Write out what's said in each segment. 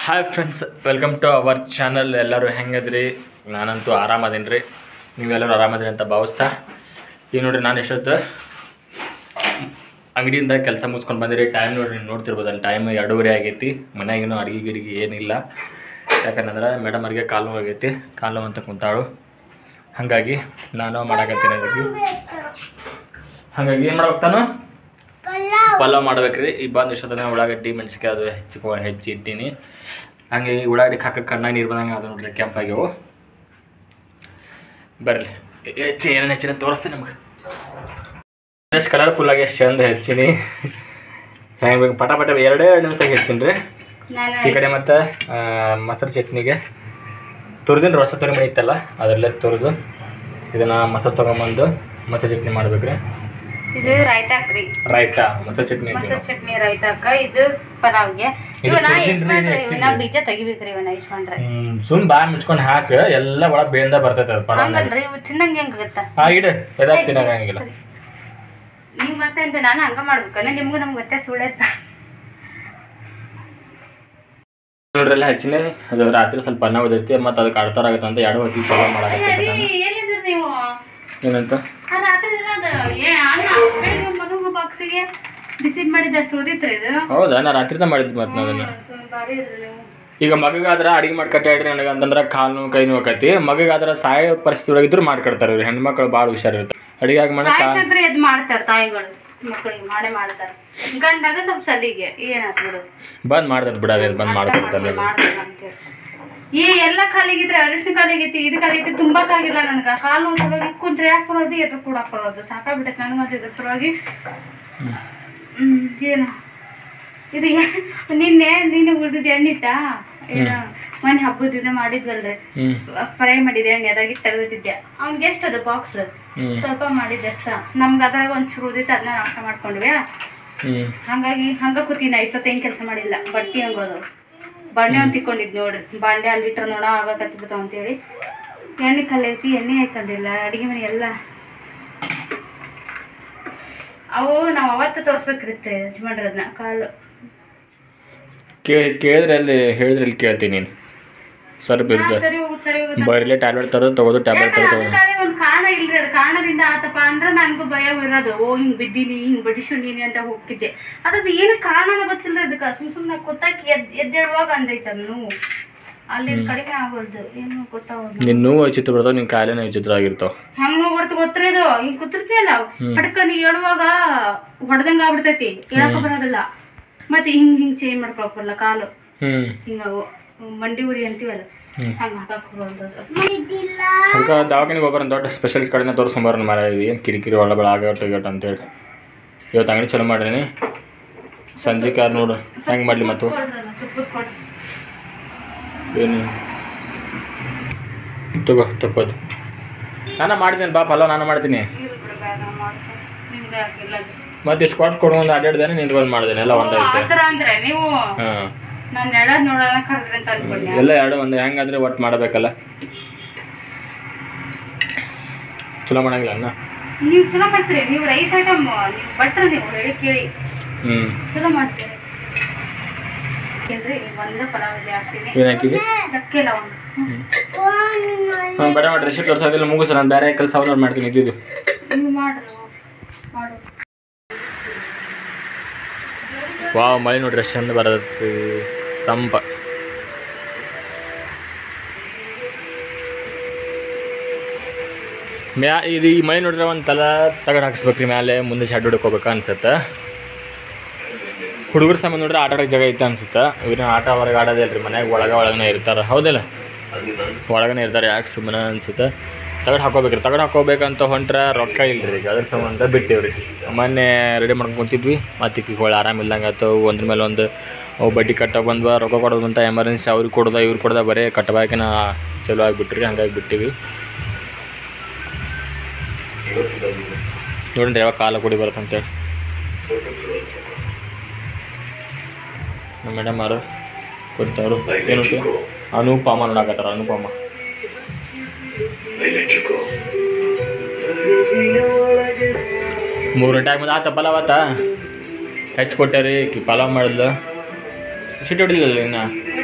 Hi friends welcome to our channel ಎಲ್ಲರೂ ಹೆಂಗದ್ರಿ ನಾನಂತೂ ಆರಾಮದೀನಿ ರೀ ನೀವೆಲ್ಲರೂ ಆರಾಮದಿರಿ ಅಂತ ಭಾವಿಸ್ತಾ ಈಗ ನೋಡ್ರಿ ನಾನು ಎಷ್ಟೊತ್ತು ಅಂಗಡಿಯಿಂದ ಕೆಲಸ ಮುಗಿಸ್ಕೊಂಡು ಬಂದಿರಿ ಟೈಮ್ ನೋಡ್ರಿ ನೋಡ್ತಿರ್ಬೋದಲ್ಲ ಟೈಮ್ ಎರಡೂವರೆ ಆಗೈತಿ ಮನ್ಯಾಗೇನು ಅಡುಗೆ ಗಿಡಿಗೆ ಏನಿಲ್ಲ ಯಾಕಂದ್ರೆ ಮೇಡಮ್ ಅವ್ರಿಗೆ ಕಾಲು ಆಗೈತಿ ಕಾಲು ಅಂತ ಕುಂತಾಳು ಹಾಗಾಗಿ ನಾನು ಮಾಡಾಕತ್ತೀನಿ ಅದಕ್ಕೆ ಹಾಗಾಗಿ ಏನು ಮಾಡ್ಬೇಕಾನು ಪಲಾವ್ ಮಾಡ್ಬೇಕ್ರಿ ಈ ಬಂದು ಇಷ್ಟೊತ್ತನ ಉಳ್ಳಾಗಡ್ಡಿ ಮೆಣಸಿನ್ಕಾಯಿ ಅದು ಹೆಚ್ಚಿಕೊ ಹೆಚ್ಚಿ ಇಟ್ಟೀನಿ ಹಂಗೆ ಈ ಉಳ್ಳಾಗಡ್ಡಿ ಹಾಕಕ್ಕೆ ಕಣ್ಣಾಗ ನೀರು ಬಂದಂಗೆ ಅದು ನೋಡ್ರಿ ಕೆಂಪಾಗ್ಯವು ಬರಲಿ ಹೆಚ್ಚಿ ಏನೇನು ಹೆಚ್ಚಿನ ತೋರಿಸ್ತೀನಿ ನಿಮ್ಗೆ ಎಷ್ಟು ಕಲರ್ಫುಲ್ ಆಗಿ ಎಷ್ಟು ಚಂದ ಹೆಚ್ಚಿನಿ ಹೆಂಗೆ ಬೇಕು ಪಟ ಪಟ ಎರಡೇ ಎರಡು ನಿಮಿಷದಾಗ ಹೆಚ್ಚಿನಿ ರೀ ಈ ಕಡೆ ಮತ್ತು ಮೊಸರು ಚಟ್ನಿಗೆ ತುರಿದಿನ ರಸ ತುರಿ ಮಣಿ ಇತ್ತಲ್ಲ ಅದರಲ್ಲೇ ತುರಿದು ಇದನ್ನು ಮೊಸರು ತೊಗೊಂಬಂದು ಮೊಸರು ಚಟ್ನಿ ಮಾಡ್ಬೇಕ್ರಿ ಇದು ರೈತಾಕ್ರಿ ರೈತಾ ಮೊಸರು ಚಟ್ನಿ ಐತಿ ಮೊಸರು ಚಟ್ನಿ ರೈತಾಕ ಇದು ಪಲಾವ್ಗೆ ಇದು ಇವನ್ನ ತುರ್ದಿನ್ರಿ, ಯಜಮಾನ್ರೆ ಇದು ಇವನ್ನ ಬೀಜ ತೆಗಿಬೇಕ್ರಿ ಇವನ್ನ ಯಜಮಾನ್ರೆ ಹ್ಮ್ ಸುಮ್ ಬಾ ಮುಚ್ಕೊಂಡು ಹಾಕ ಎಲ್ಲ ಒಳಗೆ ಬೇಂದ ಬರ್ತೈತೆ ಅದು ಪರ ಹಂಗಲ್ರಿ ಇವು ತಿನ್ನಂಗೆ ಹೆಂಗಾಗತ್ತ ಹಾ ಇಡು ಎದಾಗ ತಿನ್ನಂಗಿಲ್ಲ ನೀವ್ ಮತ್ತೆ ಅಂತ ನಾನು ಹಂಗ ಮಾಡ್ಬೇಕಲ್ಲ ನಿಮ್ಗೂ ನಮ್ಗೆ ವ್ಯತ್ಯಾಸ ಉಳೈತ ನೋಡ್ರಿ ಎಲ್ಲ ಹೆಚ್ಚಿನ ಅದು ರಾತ್ರಿ ಸ್ವಲ್ಪ ಅನ್ನ ಉದೈತಿ ಮತ್ತು ಅದಕ್ಕೆ ಅಡ್ತಾರ ಆಗತ್ತೆ ಅಂತ ಎರಡು ಹೊತ್ತಿಗೆ ಪಲಾವ್ ಮಾಡಾಕತ್ತಿ ಏನಿದ್ರಿ ನೀವು ಏನಂತ ಆ ರಾತ್ರಿ ದಿನ ಅದು ಏ ಅನ್ನ ಬೆಳಿಗ್ಗೆ ಮಗು ಬಾಕ್ಸಿಗೆ ಬಿಸಿದ್ ಮಾಡಿದ್ದು ಅಷ್ಟು ಉದಿತ್ರಿ ಇದು ಹೌದಾ ನಾ ರಾತ್ರಿದ ಮಾಡಿದ್ವಿ ಮತ್ತೆ ನಾ ಅದನ್ನ ಸೊ, ಭಾರಿ ಇದ್ರಿ ನೀವು ಈಗ ಮಗಗಾದ್ರೆ ಅಡಿಗೆ ಮಾಡ್ಕಟ್ಟಾಡ್ರಿ ನನಗೆ ಅಂತಂದ್ರೆ ಕಾಲು ಕೈ ನೋಕತಿ ಮಗಗಾದ್ರೆ ಸಾಯೋ ಪರಿಸ್ಥಿತಿ ಒಳಗಿದ್ರು ಮಾಡ್ಕೊಡ್ತಾರೆ ಇವ್ರು ಹೆಣ್ಮಕ್ಳು ಭಾಳ ಹುಷಾರಿರ್ತಾರೆ ಅಡಿಗೆ ಆಗಿ ಮಾಡಕ್ಕೆ ಸಾಯ್ತಂದ್ರೆ ಎದ್ ಮಾಡ್ತಾರ ತಾಯಿಗಳು ಮಕ್ಕಳಿಗೆ ಮಾಡೇ ಮಾಡ್ತಾರ ಗಂಡಾಗ ಸ್ವಲ್ಪ ಸಲಿಗೆ ಏನಾತ್ ಬಿಡು ಬಂದ್ ಮಾಡ್ತಾರೆ ಬಿಡೋದು ಬಂದ್ ಮಾಡ್ಕೊಡ್ತಾರೆ ಮಾಡ್ಬೇಕು ಅಂತೇಳಿ ಈ ಎಲ್ಲ ಖಾಲಿಗಿದ್ರೆ ಅರಿಶಿನ ಖಾಲಿಗೈತಿ ಇದು ಖಾಲಿಗೈತಿ ತುಂಬಕ್ಕಾಗಿಲ್ಲ ನನ್ಗ ಕಾಲು ನೋವು ಸಲುವಾಗಿ ಕುಂತ್ರೆ ಯಾಕೆ ಬರೋದು ಎದ್ರ ಕೂಡ ಬರೋದು ಸಾಕಾಗ್ಬಿಟ್ಟೈತೆ ನನಗಂತ ಇದ್ರ ಸಲುವಾಗಿ ಹ್ಮ್ ಏನು ಇದು ಏ- ನಿನ್ನೆ ನೀನು ಉಳಿದಿದ್ದು ಎಣ್ಣಿತ್ತಾ ಏನು ಮನೆ ಹಬ್ಬದ ದಿನ ಮಾಡಿದ್ವಲ್ರಿ ಹ್ಮ್ ಫ್ರೈ ಮಾಡಿದ್ದೆ ಎಣ್ಣೆ ಅದಾಗಿ ತೆಗೆದಿದ್ದೆ ಅವ್ನಿಗೆ ಎಷ್ಟು ಅದು ಬಾಕ್ಸ್ ಹ್ಮ್ ಸ್ವಲ್ಪ ಮಾಡಿದ್ದೆ ಅಷ್ಟ ನಮ್ಗೆ ಅದ್ರಾಗ ಒಂದು ಚೂರು ಉದಿತ್ತು ಅದನ್ನ ನಾಶ ಮಾಡ್ಕೊಂಡ್ವಿ ಹ್ಮ್ ಹಂಗಾಗಿ ಹಂಗ ಕೂತೀನಿ ಇಷ್ಟೊತ್ತು ಏನು ಕೆಲಸ ಮಾಡಿಲ್ಲ ಬಟ್ಟಿ ಹಂಗೋದು ಬಾಂಡೆ ಒಂದು ತಿಕ್ಕೊಂಡಿದ್ ನೋಡ್ರಿ ಬಾಂಡೆ ಅಲ್ಲಿ ಇಟ್ರೆ ನೋಡ ಆಗ ಕತ್ಬಿಡ್ತಾವ ಅಂತೇಳಿ ಎಣ್ಣೆ ಕಲ್ಲು ಐತಿ ಎಣ್ಣೆ ಹಾಕೊಂಡಿಲ್ಲ ಅಡಿಗೆ ಮನೆ ಎಲ್ಲ ಅವು ನಾವು ಅವತ್ತು ತೋರಿಸ್ಬೇಕಿರುತ್ತೆ ಯಜಮಾನ್ರ ಅದನ್ನ ಕಾಲು ಕೇ ಕೇಳಿದ್ರೆ ಅಲ್ಲಿ ಹೇಳಿದ್ರೆ ಇಲ್ಲಿ ಕೇಳ್ತೀನಿ ನೀನು ಸ್ವಲ್ಪ ಹಾ, ಇರ್ತದೆ ಸರಿ ಹೋಗುದು ಸರಿ ಹೋಗುದು ಬರೀಲೆ ಟ್ಯಾಬ್ಲೆಟ್ ತರೋದು ತಗೋದು ಟ್ಯಾಬ್ಲೆಟ್ ತರೋದು ತಗೋದು ಅದಕ್ಕಾಗಿ ಒಂದು ಕಾರಣ ಇಲ್ರಿ ಅದು ಕಾರಣದಿಂದ ಆತಪ್ಪ ಅಂದ್ರೆ ನನಗೂ ಭಯ ಇರೋದು ಓ ಹಿಂಗ್ ಬಿದ್ದೀನಿ ಹಿಂಗ್ ಬಡಿಸ್ಕೊಂಡೀನಿ ಅಂತ ಹೋಗ್ತಿದ್ದೆ ಅದ್ರದ್ದು ಏನು ಕಾರಣನ ಗೊತ್ತಿಲ್ಲ ಅದಕ್ಕೆ ಸುಮ್ ಸುಮ್ಮನೆ ಗೊತ್ತಾಕಿ ಎದ್ ಎದ್ದೇಳುವಾಗ ಅಂದೈತೆ ಅದು ನೋವು ಅಲ್ಲಿ ಕಡಿಮೆ ಆಗೋದು ಏನು ಗೊತ್ತಾಗೋದು ನಿನ್ನ ನೋವು ವಿಚಿತ್ರ ಬರ್ತಾವ ನಿನ್ನ ಕಾಯಿಲೆನೇ ವಿಚಿತ್ರ ಆಗಿರ್ತಾವ ಹೆಂಗ್ ನೋವು ಬರ್ತು ಗೊತ್ತಿರೋದು ಹಿಂಗ್ ಕೂತಿರ್ತೀಯಲ್ಲ ಪಟ್ಕನಿ ಹೇಳುವಾಗ ಹೊಡೆದಂಗ ಆಗ್ಬಿಡ್ತೈತಿ ಹೇಳಕ ಬರೋದಿಲ್ಲ ಮತ್ತೆ ಹಿಂಗ್ ಹಿಂಗ್ ಚೇಂಜ್ ಮಾಡ್ಕೊಳಕ್ ಬರಲ್ಲ ಕಾಲು ಹ್ಞೂ ಹಿಂಗ ಮಂಡಿ ಉರಿ ಅಂತೀವಲ್ಲ ಹಂಗ ಹಾಕಕ್ ಬರೋದು ಅದಕ್ಕೆ ದವಾಖಾನೆಗೆ ಹೋಗ್ಬಾರ ದೊಡ್ಡ ಸ್ಪೆಷಲಿಸ್ಟ್ ಕಡೆನೇ ತೋರಿಸ್ಕೊಂಬಾರ ಮರ ಏನು ಕಿರಿಕಿರಿ ಒಳಬಳ ಆಗಟ್ಟು ಆಗಟ್ಟು ಅಂತೇಳಿ ಇವತ್ತು ಅಂಗಡಿ ಚಲೋ ಮಾಡೀನಿ ಸಂಜೆಗೆ ಯಾರು ನೋಡು ಹೆಂಗೆ ಮಾಡಲಿ ಮತ್ತು ಕೊಡ್ರಲ್ಲ, ತುಪ್ಪದ ಕೊಡ್ರಿ ಏನು ತಗೋ ತಪ್ಪದು ನಾನು ಮಾಡ್ತೀನಿ ಬಾ ಪಲಾವ್ ನಾನು ಮಾಡ್ತೀನಿ ಇರ್ಲಿ ಬಿಡು, ಬೇಡ, ನಾವ್ ಮಾಡ್ತೀವಿ. ನಿಮ್ಗೆ ಆಗಿಲ್ಲ ಅದು. ಮತ್ತೆ ಇಷ್ಟು ಕೊಟ್ಟು ಕೊಡು ಒಂದು ಅಡ್ಡಾಡ್ದೇನೆ ನಿಂತ್ಕೊಂಡು ಮಾಡ್ದೇನೆ ಎಲ್ಲ ಒಂದೈತೆ ಆ ಥರ ಅಂದ್ರೆ ನೀವು ಹಾಂ ನಾನು ಎಳದ್ ನೋಡೋಣ ಕರೆದ್ರಿ ಅಂತ ಅನ್ಕೊಂಡೆ ಎಲ್ಲ ಎರಡು ಒಂದು ಹೆಂಗಾದ್ರೆ ಒಟ್ಟು ಮಾಡಬೇಕಲ್ಲ ಚಲೋ ಮಾಡಂಗಿಲ್ಲ ಅಣ್ಣ ನೀವು ಚಲೋ ಮಾಡ್ತೀರಿ ನೀವು ರೈಸ್ ಐಟಮ್ ನೀವು ಭಟ್ರು ನೀವು ಹೇಳಿ ಕೇಳಿ ಹ್ಞೂ ಚಲೋ ಮಾಡ್ತೀರಿ ಏನ್ರಿ ಒಂದೇ ಪಲಾವ್ ಇಲ್ಲಿ ಹಾಕ್ತೀನಿ ಏನು ಹಾಕಿದ್ವಿ ಚಕ್ಕೆ ಲವಂಗ ಹಾಂ ಬೇಡ ಮಾಡಿ ರೆಸಿಪಿ ತೋರ್ಸೋದಿಲ್ಲ ಮುಗಿಸು ನಾನು ಬೇರೆ ಕೆಲಸ ಅವ್ರು ಮಾಡ್ತೀನಿ ಇದ್ದಿದ್ದು ನೀವು ಮಾಡ್ರಿ ಮಾಡು ವಾವ್ ಮಳೆ ನೋಡ್ರಿ ಎಷ್ಟು ಚಂದ ಬರತ್ತೆ ಸಂಪ ಮ್ಯಾ ಇದು ಈ ಮಳೆ ನೋಡಿದ್ರೆ ಒಂದು ತಲ ತಗಡ್ ಹಾಕಿಸ್ಬೇಕ್ರಿ ಮ್ಯಾಲೆ ಮುಂದೆ ಶೆಡ್ ಹುಡ್ಕೋಬೇಕು ಅನ್ಸುತ್ತೆ ಹುಡುಗರ ಸಂಬಂಧ ನೋಡ್ರೆ ಆಟ ಆಡೋಕೆ ಜಾಗ ಐತೆ ಅನ್ಸುತ್ತೆ ಇವ್ರನ್ನ ಆಟ ಹೊರಗೆ ಆಡೋದಿಲ್ಲ ರೀ ಮನ್ಯಾಗ ಒಳಗೆ ಒಳಗನೆ ಇರ್ತಾರೆ ಹೌದಿಲ್ಲ ಒಳಗನೆ ಇರ್ತಾರೆ ಯಾಕೆ ಸುಮ್ಮನೆ ಅನ್ಸುತ್ತೆ ತಗಡ್ ಹಾಕೋಬೇಕ್ರಿ ತಗಡ್ ಹಾಕೋಬೇಕಂತ ಹೊಂಟ್ರೆ ರೊಕ್ಕ ಇಲ್ರಿ ಈಗ ಅದ್ರ ಸಂಬಂಧ ಬಿಟ್ಟಿವ್ರಿ ಮೊನ್ನೆ ರೆಡಿ ಮಾಡ್ಕೊಂಡು ಕುಂತಿದ್ವಿ ಮತ್ತೆ ಈಗ ಆರಾಮಿಲ್ದಂಗೆ ಆಯ್ತು ಒಂದ್ರ ಮೇಲೆ ಒಂದು ಅವು ಬಡ್ಡಿ ಕಟ್ಟಕ್ಕೆ ಬಂದ್ವ ರೊಕ್ಕ ಕೊಡೋದು ಅಂತ ಎಮರ್ಜೆನ್ಸಿ ಅವ್ರಿಗೆ ಕೊಡ್ದ ಇವ್ರು ಕೊಡ್ದ ಬರೀ ಕಟ್ಟಬಾಕಿನ ಚಲೋ ಆಗಿಬಿಟ್ರಿ ಹಂಗಾಗಿ ಬಿಟ್ಟಿವಿ ನೋಡ್ರಿ ಯಾವಾಗ ಕಾಲ ಕುಡಿ ಬರುತ್ತಂತೇಳಿ ನಮ್ಮ ಮೇಡಮ್ ಅವರು ಕೊಡ್ತಾವ್ರು ಏನು ಅನುಪಮ ನೋಡಕತ್ತಾರ ಅನುಪಮ ಮೂರು ಗಂಟೆ ಆದ್ಮೇಲೆ ಆತ ಪಲಾವ್ ಆತ ಹೆಚ್ಚು ಕೊಟ್ಟೆ ರೀ ಕಿ ಪಲಾವ್ ಮಾಡಿದ್ಲು ಸಿಟ್ಟು ಹೊಡಿಲಿಲ್ಲ ಇನ್ನು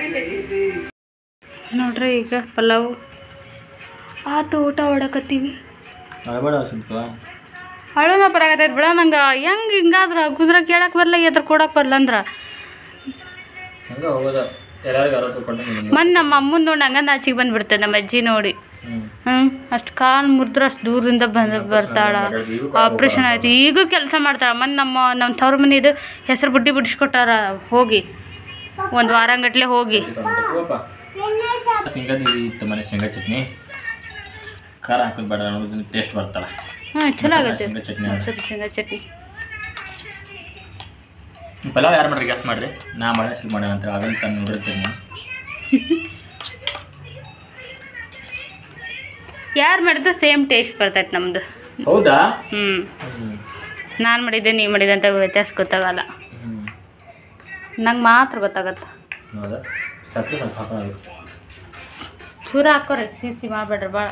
ನೋಡ್ರಿ ಈಗ ಪಲಾವ್ ಆತು ಊಟ ಹೊಡಕತ್ತೀವಿ ಅಳಬೇಡ ಸ್ವಲ್ಪ ಅಳೋನ ಬರಾಕತ್ತೈತೆ ಬಿಡ ನಂಗೆ ಹೆಂಗೆ ಹಿಂಗಾದ್ರೆ ಕುದ್ರ ಕೇಳಕ್ಕೆ ಬರಲ್ಲ ಎದ್ರ ಕೊಡಕ್ಕೆ ಬರಲ್ಲ ಅಂದ್ರೆ ಹಂಗೆ ಹೋಗೋದ ಎಲ್ಲರಿಗೂ ಅರವತ್ತು ಕೊಟ್ಟು ಮೊನ್ನೆ ನಮ್ಮ ಅಮ್ಮನ ನೋಡಿ ಹಂಗಂದು ಆಚೆಗೆ ಬಂದ್ಬಿಡ್ತೇನೆ ನಮ್ಮ ಅಜ್ಜಿ ನೋಡಿ ಹ್ಞೂ ಹ್ಞೂ ಅಷ್ಟು ಕಾಲು ಮುರಿದ್ರೆ ಅಷ್ಟು ದೂರದಿಂದ ಬಂದು ಬರ್ತಾಳ ಆಪ್ರೇಷನ್ ಆಯ್ತು ಈಗೂ ಕೆಲಸ ಮಾಡ್ತಾಳೆ ಮೊನ್ನೆ ನಮ್ಮ ನಮ್ಮ ತವ್ರ ಮನೆದು ಹೆಸರು ಬುಡ್ಡಿ ಬಿಡಿಸ್ಕೊಟ್ಟಾರ ಹೋಗಿ ಒಂದು ವಾರಂಗಟ್ಲೆ ಹೋಗಿ ಶೇಂಗಾದ ಇದು ಇತ್ತು ಮನೆ ಶೇಂಗಾ ಚಟ್ನಿ ಖಾರ ಹಾಕೋದು ಬೇಡ ಅನ್ನೋದನ್ನ ಟೇಸ್ಟ್ ಬರ್ತಲ್ಲ ಹಾಂ ಚಲೋ ಆಗತ್ತೆ ಶೇಂಗಾ ಚಟ್ನಿ ಸರಿ ಶೇಂಗಾ ಚಟ್ನಿ ಪಲಾವ್ ಯಾರು ಮಾಡ್ರಿ ಗ್ಯಾಸ್ ಮಾಡ್ರಿ ನಾ ಮಾಡೋ ಸಿಲ್ ಮಾಡೋಣ ಅಂತ ಅದನ್ನ ತಂದು ನೋಡಿರ್ತೀನಿ ನಾನು ಯಾರು ಮಾಡಿದ್ರು ಸೇಮ್ ಟೇಸ್ಟ್ ಬರ್ತೈತೆ ನಮ್ಮದು ಹೌದಾ ಹ್ಞೂ ಹ್ಞೂ ನಾನು ಮಾಡಿದ್ದೆ ನೀವು ಮಾಡಿದ್ದೆ ಅಂತ ವ್ಯತ್ಯಾಸ ಗೊತ್ತಾಗಲ್ಲ ಹ್ಞೂ ನಂಗೆ ಮಾತ್ರ ಗೊತ್ತಾಗತ್ತೆ ಹೌದಾ ಸಕ್ಕರೆ ಸ್ವಲ್ಪ ಹಾಕೋದು ಚೂರ ಹಾಕೋರಿ ಸಿಸಿ ಮಾಡಬೇಡ್ರಿ ಭಾಳ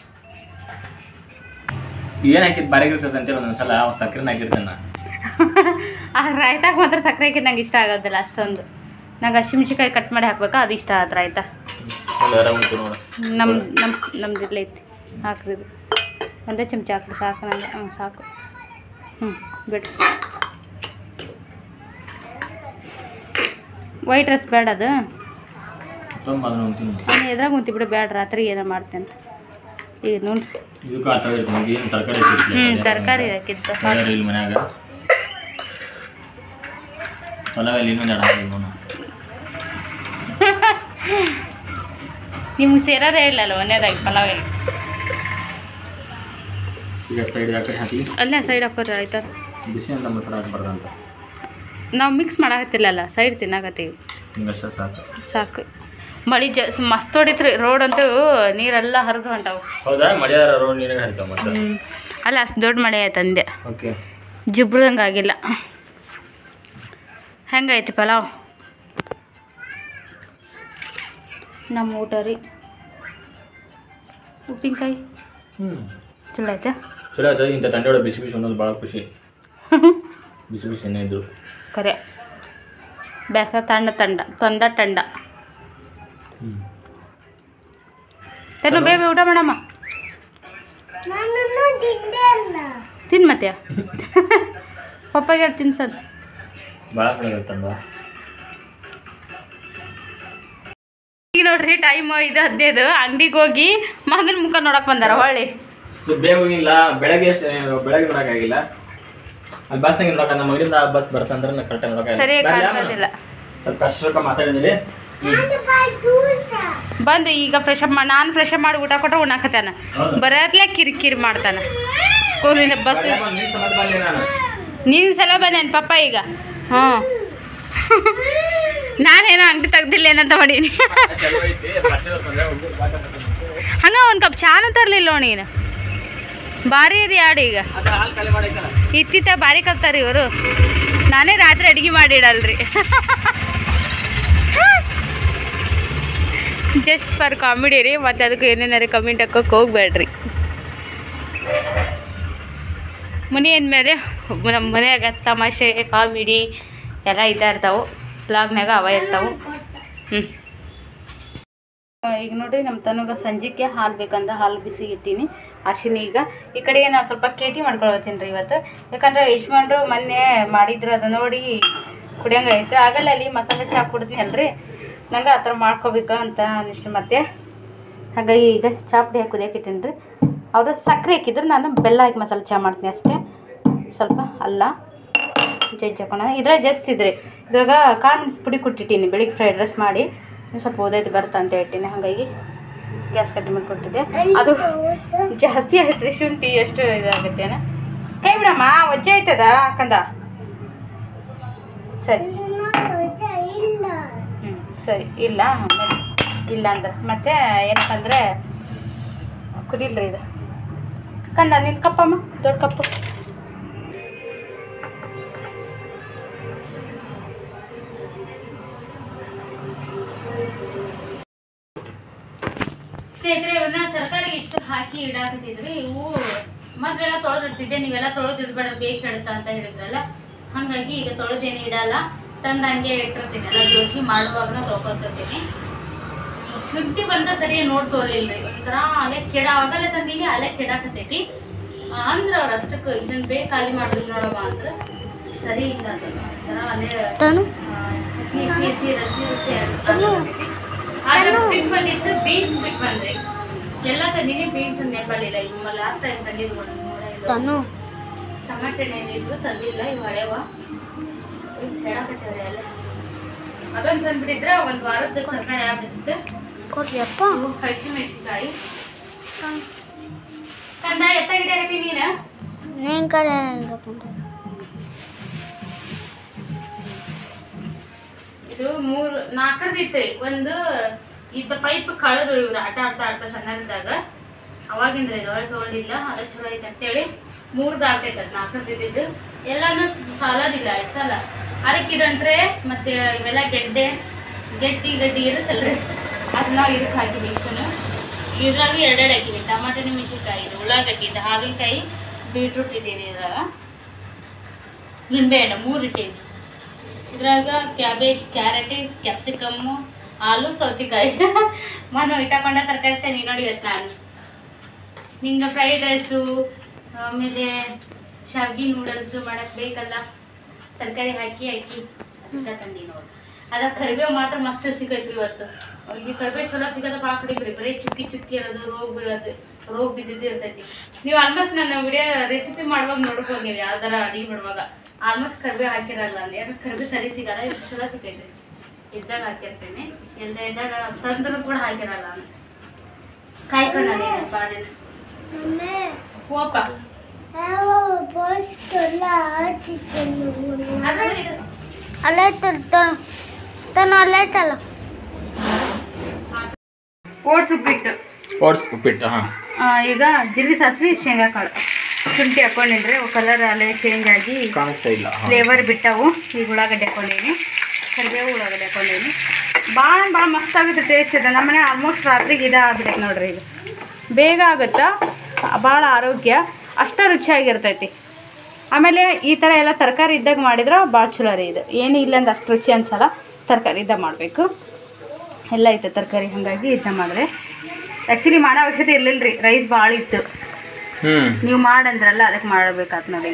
ಏನು ಹಾಕಿದ್ದು ಬಾರಿಗೆ ಇರ್ತದೆ ಅಂತೇಳಿ ಒಂದೊಂದ್ಸಲ ಅವ ಸಕ್ಕರೆನ ಹಾಕಿರ್ತೇನೆ ನಾ ಆ ರಾಯ್ತಾಗ ಮಾತ್ರ ಸಕ್ಕರೆ ಹಾಕಿ ನಂಗೆ ಇಷ್ಟ ಆಗೋದಿಲ್ಲ ಅಷ್ಟೊಂದು ನಂಗೆ ಹಸಿಮೆಣ್ಸಿಕಾಯಿ ಕಟ್ ಮಾಡಿ ಹಾಕ್ಬೇಕಾ ಅದು ಇಷ್ಟ ಆಯ್ತು ರಾಯ್ತ ಎಲ್ಲಾರ ಉಂಟು ನೋಡು ನಮ್ಮ ನಮ್ಮ ನಮ್ದು ಇಲ್ಲ ಐತಿ ಹಾಕ್ರಿದು ಒಂದೇ ಚಮಚ ಹಾಕ್ರಿ ಸಾಕು ನಂಗೆ ಹಾಂ ಸಾಕು ಹ್ಞೂ ಬಿಡ್ರಿ ವೈಟ್ ರೈಸ್ ಬೇಡ ಅದು ತುಂಬ ಅದನ್ನ ಉಂತೀನಿ ನಾನು ಎದ್ರಾಗ ಉಂತಿ ಬಿಡು ಬೇಡ ರಾತ್ರಿ ಏನೋ ಮಾಡ್ತೆ ಅಂತ ಈಗ ನೋಡ್ರಿ ಇದಕ್ಕೂ ಆ ಥರ ಇರ್ತದೆ ಏನು ತರಕಾರಿ ಹ್ಞೂ ತರಕಾರಿ ಹಾಕಿದ್ದು ತರಕಾರಿ ಇಲ್ಲಿ ಮನ್ಯಾಗ ಪಲಾವ್ ಇಲ್ಲಿ ಇನ್ನೊಂದು ಎರಡು ಹಾಕಿದ್ವಿ ನೋಡು ನಿಮ್ಗೆ ಸೇರೋದೇ ಇಲ್ಲಲ್ಲ ಒಂದೇದಾಗಿ ಪಲಾವ್ ಎಲ್ಲ ಈಗ ಸೈಡ್ ಯಾಕೆ ಹಾಕಿ ಅಲ್ಲೇ ಸೈಡ್ ಹಾಕೋರಿ ಆಯ್ತಾ ಬಿಸಿ ಅಂತ ಮೊಸರು ಹಾಕ್ಬಾರ್ದು ಅಂತ ನಾವು ಮಿಕ್ಸ್ ಮಾಡಾಕತ್ತಿಲ್ಲಲ್ಲ ಸೈಡ್ ತಿನ್ನಾಕತ್ತೀವಿ ಹಿಂಗೆ ಅಷ್ಟೇ ಸಾಕು ಸಾಕು ಮಳೆ ಜ ಮಸ್ತ್ ಹೊಡಿತ್ರಿ ರೋಡ್ ಅಂತೂ ನೀರೆಲ್ಲ ಹರಿದು ಹೊಂಟಾವು ಹೌದಾ ಮಳೆಯಾರ ರೋಡ್ ನೀರಾಗ ಹರಿತಾವ ಮತ್ತೆ ಹ್ಞೂ ಅಲ್ಲ ಅಷ್ಟು ದೊಡ್ಡ ಮಳೆ ಆಯ್ತು ಅಂದೆ ಓಕೆ ಜಿಬ್ರದಂಗೆ ಆಗಿಲ್ಲ ಹೆಂಗೈತಿ ಪಲಾವ್ ನಮ್ಮ ಊಟ ರೀ ಉಪ್ಪಿನಕಾಯಿ ಹ್ಞೂ ಚಲೋ ಐತೆ ಚಲೋ ಆಯ್ತು ಇಂಥ ತಂಡೆ ಒಳಗೆ ಬಿಸಿ ಬಿಸಿ ಅನ್ನೋದು ಭಾಳ ಖುಷಿ ಬಿಸಿ ಬಿಸಿ ಏನೇ ಇದ್ದು ಕರೆ ಬೇಸ ತಂಡ ತಂಡ ತಂದ ತಂಡ ಹ್ಞೂ ತೆನ್ನು ಬೇಬಿ ಊಟ ಮಾಡಮ್ಮ ತಿನ್ ಮತ್ತೆ ಪಪ್ಪಾಗೆ ತಿನ್ಸದು ಭಾಳ ಕಡೆ ಈಗ ನೋಡ್ರಿ ಟೈಮ್ ಇದು ಹದಿನೈದು ಅಂಗಡಿಗೆ ಹೋಗಿ ಮಗನ ಮುಖ ನೋಡಕ್ ಬಂದಾರ ಹೊಳ್ಳಿ ಬೇಗ ಹೋಗಿಲ್ಲ ಬೆಳಗ್ಗೆ ಎಷ್ಟು ಬೆಳಗ್ಗೆ ನೋಡೋಕ್ಕಾಗಿಲ್ಲ ಅಲ್ಲಿ ಬಸ್ನಾಗ ನೋಡಕ ನಮ್ಮ ಮಗನಿಂದ ಬಸ್ ಬರ್ತಂದ್ರೆ ನಾ ಕರೆಕ್ಟಾಗಿ ನೋಡೋಕ್ಕಾಗಿಲ್ಲ ಸರಿ ಬರ್ಲಾ ಅಮ್ಮ? ಕಾಣಿಸೋದಿಲ್ಲ ಸ್ವಲ್ಪ ಕಷ್ಟ ಸ್ವಲ್ಪ ಮಾತಾಡಿದಿರಿ ಬಂದು ಈಗ ಫ್ರೆಶ್ ಅಪ್ ಮಾಡಿ ನಾನು ಫ್ರೆಶ್ ಅಪ್ ಮಾಡಿ ಊಟ ಕೊಟ್ರೆ ಉಣ್ಣಾಕತ್ತಾನ ಹೌದು. ಬರತ್ಲೆ ಕಿರಿಕಿರಿ ಮಾಡ್ತಾನ ಸ್ಕೂಲಿಂದ ಬಸ್ ನಿನ್ನ ಸಮೇತ ಬಂದೆ ನಾನು ನೀನು ಸಲ ಬಂದೇನು ಪಪ್ಪ ಈಗ ಹ್ಞೂ ನಾನೇನೋ ಅಂಗಡಿ ತೆಗ್ದಿಲ್ಲ ಏನಂತ ಮಾಡೀನಿ ಚಲೋ ಐತಿ ಬಸ್ ಬಂದ್ರೆ ಹುಡುಗರು ಮಾತಾಡ್ತಾರೆ. ಹಂಗ ಒಂದು ಕಪ್ ಚಾನು ತರಲಿಲ್ಲ ನೀನು ಭಾರಿ ರೀ ಆಡಿ ಈಗ ಅದು ಹಾಲು ಖಾಲಿ ಮಾಡೈತಲ್ಲ ಇತ್ತಿತ್ತ ಭಾರಿ ಕಲ್ತಾರ ಇವರು ನಾನೇ ರಾತ್ರಿ ಅಡಿಗೆ ಮಾಡಿಡಲ್ರಿ ಜಸ್ಟ್ ಫಾರ್ ಕಾಮಿಡಿ ರೀ ಮತ್ತು ಅದಕ್ಕೆ ಏನೇನಾರು ಕಮೆಂಟ್ ಹಾಕೋಕೆ ಹೋಗ್ಬೇಡ್ರಿ ಮನೆ ಅಂದಮೇಲೆ ನಮ್ಮ ಮನ್ಯಾಗ ತಮಾಷೆ ಕಾಮಿಡಿ ಎಲ್ಲ ಇದ್ದ ಇರ್ತಾವೆ ಬ್ಲಾಗ್ನಾಗ ಅವ ಇರ್ತಾವೆ ಹ್ಞೂ ಈಗ ನೋಡ್ರಿ ನಮ್ಮ ತನಗ ಸಂಜೆಗೆ ಹಾಲು ಬೇಕಂದ ಹಾಲು ಬಿಸಿ ಇಟ್ಟೀನಿ ಅರ್ಶಿನ ಈಗ ಈ ಕಡೆಗೆ ನಾನು ಸ್ವಲ್ಪ ಕೇಟಿ ಮಾಡ್ಕೊಳತ್ತೀನಿ ರೀ ಇವತ್ತು ಯಾಕಂದ್ರೆ ಯಜಮಾನ್ರು ಮೊನ್ನೆ ಮಾಡಿದ್ರು ಅದು ನೋಡಿ ಕುಡಿಯಂಗೆ ಆಯ್ತು ಆಗಲ್ಲ ಅಲ್ಲಿ ಮಸಾಲೆ ಚಹಾ ಕುಡಿದ್ನಿ ಅಲ್ರಿ ನಂಗೆ ಆ ಥರ ಮಾಡ್ಕೋಬೇಕು ಅಂತ ಅನಿಸ್ತು ಮತ್ತೆ ಹಾಗಾಗಿ ಈಗ ಚಹಾ ಪುಡಿ ಹಾಕಿ ಕುದಿಯಕ್ಕೆ ಇಟ್ಟೀನಿ ರೀ ಅವರು ಸಕ್ಕರೆ ಹಾಕಿದ್ರೆ ನಾನು ಬೆಲ್ಲ ಹಾಕಿ ಮಸಾಲೆ ಚಹಾ ಮಾಡ್ತೀನಿ ಅಷ್ಟೇ ಸ್ವಲ್ಪ ಅಲ್ಲ ಜಜ್ಜಿ ಹಾಕೋಣ ಇದ್ರಾಗ ಜಾಸ್ತಿ ಇದ್ರಿ ಇದ್ರಾಗ ಕಾಳು ಮೆಣಸು ಪುಡಿ ಕೊಟ್ಟಿದ್ದೀನಿ ಬೆಳಿಗ್ಗೆ ಫ್ರೈಡ್ ರೈಸ್ ಮಾಡಿ ಇನ್ನು ಸ್ವಲ್ಪ ಓದೈತೆ ಬರುತ್ತೆ ಅಂತ ಹೇಳ್ತೀನಿ ಹಾಗಾಗಿ ಗ್ಯಾಸ್ ಕಟ್ಟಿ ಮಾಡಿ ಕೊಟ್ಟಿದ್ದೆ ಅದು ಜಾಸ್ತಿ ಆಯ್ತು ಶುಂಠಿ ಎಷ್ಟು ಇದಾಗುತ್ತೆ ಕೈ ಬಿಡಮ್ಮ ಒಜ್ಜೆ ಆಯ್ತದ ಹಾಕಂದ ಸರಿ ಹ್ಞೂ ಸರಿ ಇಲ್ಲ ಆಮೇಲೆ ಇಲ್ಲ ಅಂದ್ರೆ ಮತ್ತೆ ಏನಕ್ಕಂದ್ರೆ ಕುದಿಲ್ರಿ ಇದು ಕಂದ ನಿನ್ನ ಕಪ್ಪಮ್ಮ ದೊಡ್ಡ ಕಪ್ಪು ಸ್ನೇಹಿತರೆ ಇವನ್ನ ತರಕಾರಿ ಇಷ್ಟು ಹಾಕಿ ಇಡಾಕತ್ತಿದ್ರಿ ಇವು ಮೊದಲೆಲ್ಲ ತೊಳೆದಿಡ್ತಿದ್ದೆ ನೀವೆಲ್ಲ ತೊಳೆದು ಇಡಬೇಡ ಬೇಗ ಕೆಡುತ್ತಾ ಅಂತ ಹೇಳಿದ್ರಲ್ಲ ಹಾಗಾಗಿ ಈಗ ತೊಳೆದೇನು ಇಡಲ್ಲ ತಂದು ಹಂಗೆ ಇಟ್ಟಿರ್ತೀನಿ ಎಲ್ಲ ಜೋಡಿಸಿ ಮಾಡುವಾಗನ ತೊಗೊತಿರ್ತೀನಿ ಶುಂಠಿ ಬಂದ ಸರಿ ನೋಡಿ ತೋರ್ಲಿಲ್ರಿ ಒಂಥರ ಅಲ್ಲೇ ಕೆಡ ಆಗಲ್ಲೇ ತಂದೀನಿ ಅಲ್ಲೇ ಕೆಡಾಕತೈತಿ ಅಂದ್ರೆ ಅವ್ರು ಅಷ್ಟಕ್ಕೆ ಇದನ್ನ ಬೇಗ ಖಾಲಿ ಮಾಡಿದ್ರು ನೋಡಮ್ಮ ಅಂದ್ರೆ ಸರಿ ಇಲ್ಲ ಅದು ಒಂಥರ ಅಲ್ಲೇ ತಾನು ಆ, ಹಸಿ ಹಸಿ ಹಸಿ ರಸಿ ರಸಿ ಆಗ್ತೈತಿ. ಆದ್ರೆ ಬಿಟ್ಟು ಬಂದಿದ್ದು ಬೀನ್ಸ್ ಬಿಟ್ಟು ಬಂದ್ರಿ ಎಲ್ಲ ತಂದಿನಿ ಬೀನ್ಸ್ ಒಂದು ನೆನಪಲ್ಲಿಲ್ಲ ಈಗ ಲಾಸ್ಟ್ ಟೈಮ್ ತಂದಿದ್ದು ಒಂದು ಮೂರ ಇದು ತಾನು ಟಮಾಟೆ ಏನಿದ್ರು ತಂದಿಲ್ಲ ಇವು ಹಳೆವ ಹೇಳಕತ್ತೇವ್ರಿ ಅಲ್ಲೇ ಅದೊಂದು ತಂದ್ಬಿಟ್ಟಿದ್ರೆ ಒಂದು ವಾರದ ತರಕಾರಿ ಆಗ್ಬಿಟ್ಟಿತ್ತು ಕೊಡ್ರಿಯಪ್ಪ ಇವು ಹಸಿಮೆಣಸಿನ್ಕಾಯಿ ಕಂದ ಎತ್ತ ಗಿಡ ಹಾಕಿ ನೀನು ನೀನ್ ಕಡೆ ಇದು ಮೂರು ನಾಲ್ಕರದಿತ್ತು ಒಂದು ಇತ್ತ ಪೈಪ್ ಕಳೆದು ಇವ್ರು ಆಟ ಆಡ್ತಾ ಆಡ್ತಾ ಸಣ್ಣದಾಗ ಅವಾಗಿಂದ ಇದು ಒಳಗೆ ತೊಗೊಂಡಿಲ್ಲ ಅದು ಚಲೋ ಐತೆ ಅಂತೇಳಿ ಮೂರು ದಾಟೈತೆ ಅದು ನಾಲ್ಕರದಿದ್ದು ಎಲ್ಲಾನು ಸಾಲೋದಿಲ್ಲ ಎರಡು ಸಲ ಅದಕ್ಕೆ ಇದಂತ್ರೆ ಮತ್ತೆ ಇವೆಲ್ಲ ಗೆಡ್ಡೆ ಗೆಡ್ಡಿ ಗಡ್ಡಿ ಇರುತ್ತಲ್ರಿ ಅದನ್ನ ಇದಕ್ಕೆ ಹಾಕಿವಿ ಇಷ್ಟನ್ನು ಇದ್ರಾಗ ಎರಡೆರಡು ಹಾಕಿವಿ ಟಮಾಟೆ ಮೆಣಸಿನ್ಕಾಯಿ ಇದು ಉಳ್ಳಾಗಡ್ಡಿ ಇದು ಹಾಗಲಕಾಯಿ ಬೀಟ್ರೂಟ್ ಇದ್ದೀರಿ ಇದ್ರಾಗ ನಿಂಬೆಹಣ್ಣು ಮೂರು ಇಟ್ಟೀವಿ ಇದ್ರಾಗ ಕ್ಯಾಬೇಜ್ ಕ್ಯಾರೆಟ್ ಕ್ಯಾಪ್ಸಿಕಮ್ಮು ಆಲೂ ಸೌತೆಕಾಯಿ ಮನೆ ಇಟ್ಟಕೊಂಡ ತರಕಾರಿ ತಂದು ನೋಡಿ ಇವತ್ತು ನಾನು ನಿಂಗೆ ಫ್ರೈಡ್ ರೈಸು ಆಮೇಲೆ ಶಾವಿಗೆ ನೂಡಲ್ಸು ಮಾಡಕ್ಕೆ ಬೇಕಲ್ಲ ತರಕಾರಿ ಹಾಕಿ ಹಾಕಿ ಊಟ ತಂದಿ ನೋಡಿ ಅದ ಕರಿಬೇವು ಮಾತ್ರ ಮಸ್ತ್ ಸಿಗೈತ್ರಿ ಇವತ್ತು ಈ ಕರಿಬೇವು ಚಲೋ ಸಿಗೋದು ಭಾಳ ಕಡಿಮೆ ಬರೀ ಚುಕ್ಕಿ ಚುಕ್ಕಿ ಇರೋದು ರೋಗ ಬೀಳೋದು ರೋಗ ಬಿದ್ದಿದ್ದು ಇರ್ತೈತಿ ನೀವು ಆಲ್ಮೋಸ್ಟ್ ನನ್ನ ವಿಡಿಯೋ ರೆಸಿಪಿ ಮಾಡುವಾಗ ನೋಡ್ಬೋದು ನೀವು ಯಾವ್ದಾರ ಅಡಿಗೆ ಮಾಡುವಾಗ ಆಲ್ಮೋಸ್ಟ್ ಕರಿಬೇವು ಹಾಕಿರಲ್ಲ ಅಲ್ಲಿ ಯಾಕಂದ್ರೆ ಕರಿಬೇವು ಸರಿ ಸಿಗಲ್ಲ ಇದು ಚಲೋ ಸಿಗೈತ್ರಿ ಇದ್ದಾಗ ಹಾಕಿರ್ತೀನಿ ಎಲ್ಲ ಇದ್ದಾಗ ತಂದ್ರು ಕೂಡ ಹಾಕಿರಲ್ಲ ನಾನು ಕಾಯ್ಕೊಂಡಲ್ಲಿ ಭಾಳ ದಿನ ಹೋಗಪ್ಪ ಅದ್ರಲ್ಲಿ ಇಡು. ಅಲ್ಲೇ ತಾನು ಅಲ್ಲೇ ಐತಲ್ಲ ಓಟ್ಸ್ ಉಪ್ಪಿಟ್ಟು ಓಟ್ಸ್ ಉಪ್ಪಿಟ್ಟು ಹಾಂ ಆ, ಈಗ ಜೀರಿಗೆ ಸಾಸಿವೆ ಶೇಂಗಾ ಕಾಳು ಶುಂಠಿ ಹಾಕೊಂಡಿದ್ರೆ ಕಲರ್ ಅಲ್ಲೇ ಚೇಂಜ್ ಆಗಿ ಕಾಣಿಸ್ತಾ ಇಲ್ಲ ಹಾಂ ಫ್ಲೇವರ್ ಬಿಟ್ಟವು ಈಗ ಉಳ್ಳಾಗಡ್ಡೆ ಹಾಕೊಂಡೀನಿ ಕರಿಬೇವು ಉಳ್ಳಾಗಡ್ಡೆ ಹಾಕೊಂಡೀನಿ ಭಾಳ ಭಾಳ ಮಸ್ತ್ ಆಗುತ್ತೆ ಟೇಸ್ಟ್ ಇದೆ ನಮ್ಮನೆ ಆಲ್ಮೋಸ್ಟ್ ರಾತ್ರಿಗೆ ಇದೇ ಆಗ್ಬಿಟ್ಟೈತೆ ನೋಡ್ರಿ ಇದು ಬೇಗ ಆಗುತ್ತಾ ಭಾಳ ಆರೋಗ್ಯ ಅಷ್ಟ ರುಚಿಯಾಗಿರ್ತೈತಿ ಆಮೇಲೆ ಈ ಥರ ಎಲ್ಲ ತರಕಾರಿ ಇದ್ದಾಗ ಮಾಡಿದ್ರೆ ಭಾಳ ಚಲೋ ರೀ ಇದು ಏನೂ ಇಲ್ಲ ಅಂದ್ರೆ ಅಷ್ಟು ರುಚಿ ಅನ್ಸಲ್ಲ ತರಕಾರಿ ಇದ್ದಾಗ ಮಾಡಬೇಕು ಎಲ್ಲ ಐತೆ ತರಕಾರಿ ಹಾಗಾಗಿ ಇದನ್ನ ಮಾಡಿದ್ರೆ ಆ್ಯಕ್ಚುಲಿ ಮಾಡೋ ಅವಶ್ಯಕತೆ ಇರಲಿಲ್ಲ ರೀ ರೈಸ್ ಭಾಳ ಇತ್ತು ಹ್ಞೂ ನೀವು ಮಾಡಂದ್ರಲ್ಲ ಅದಕ್ಕೆ ಮಾಡಬೇಕಾತ್ ನೋಡಿ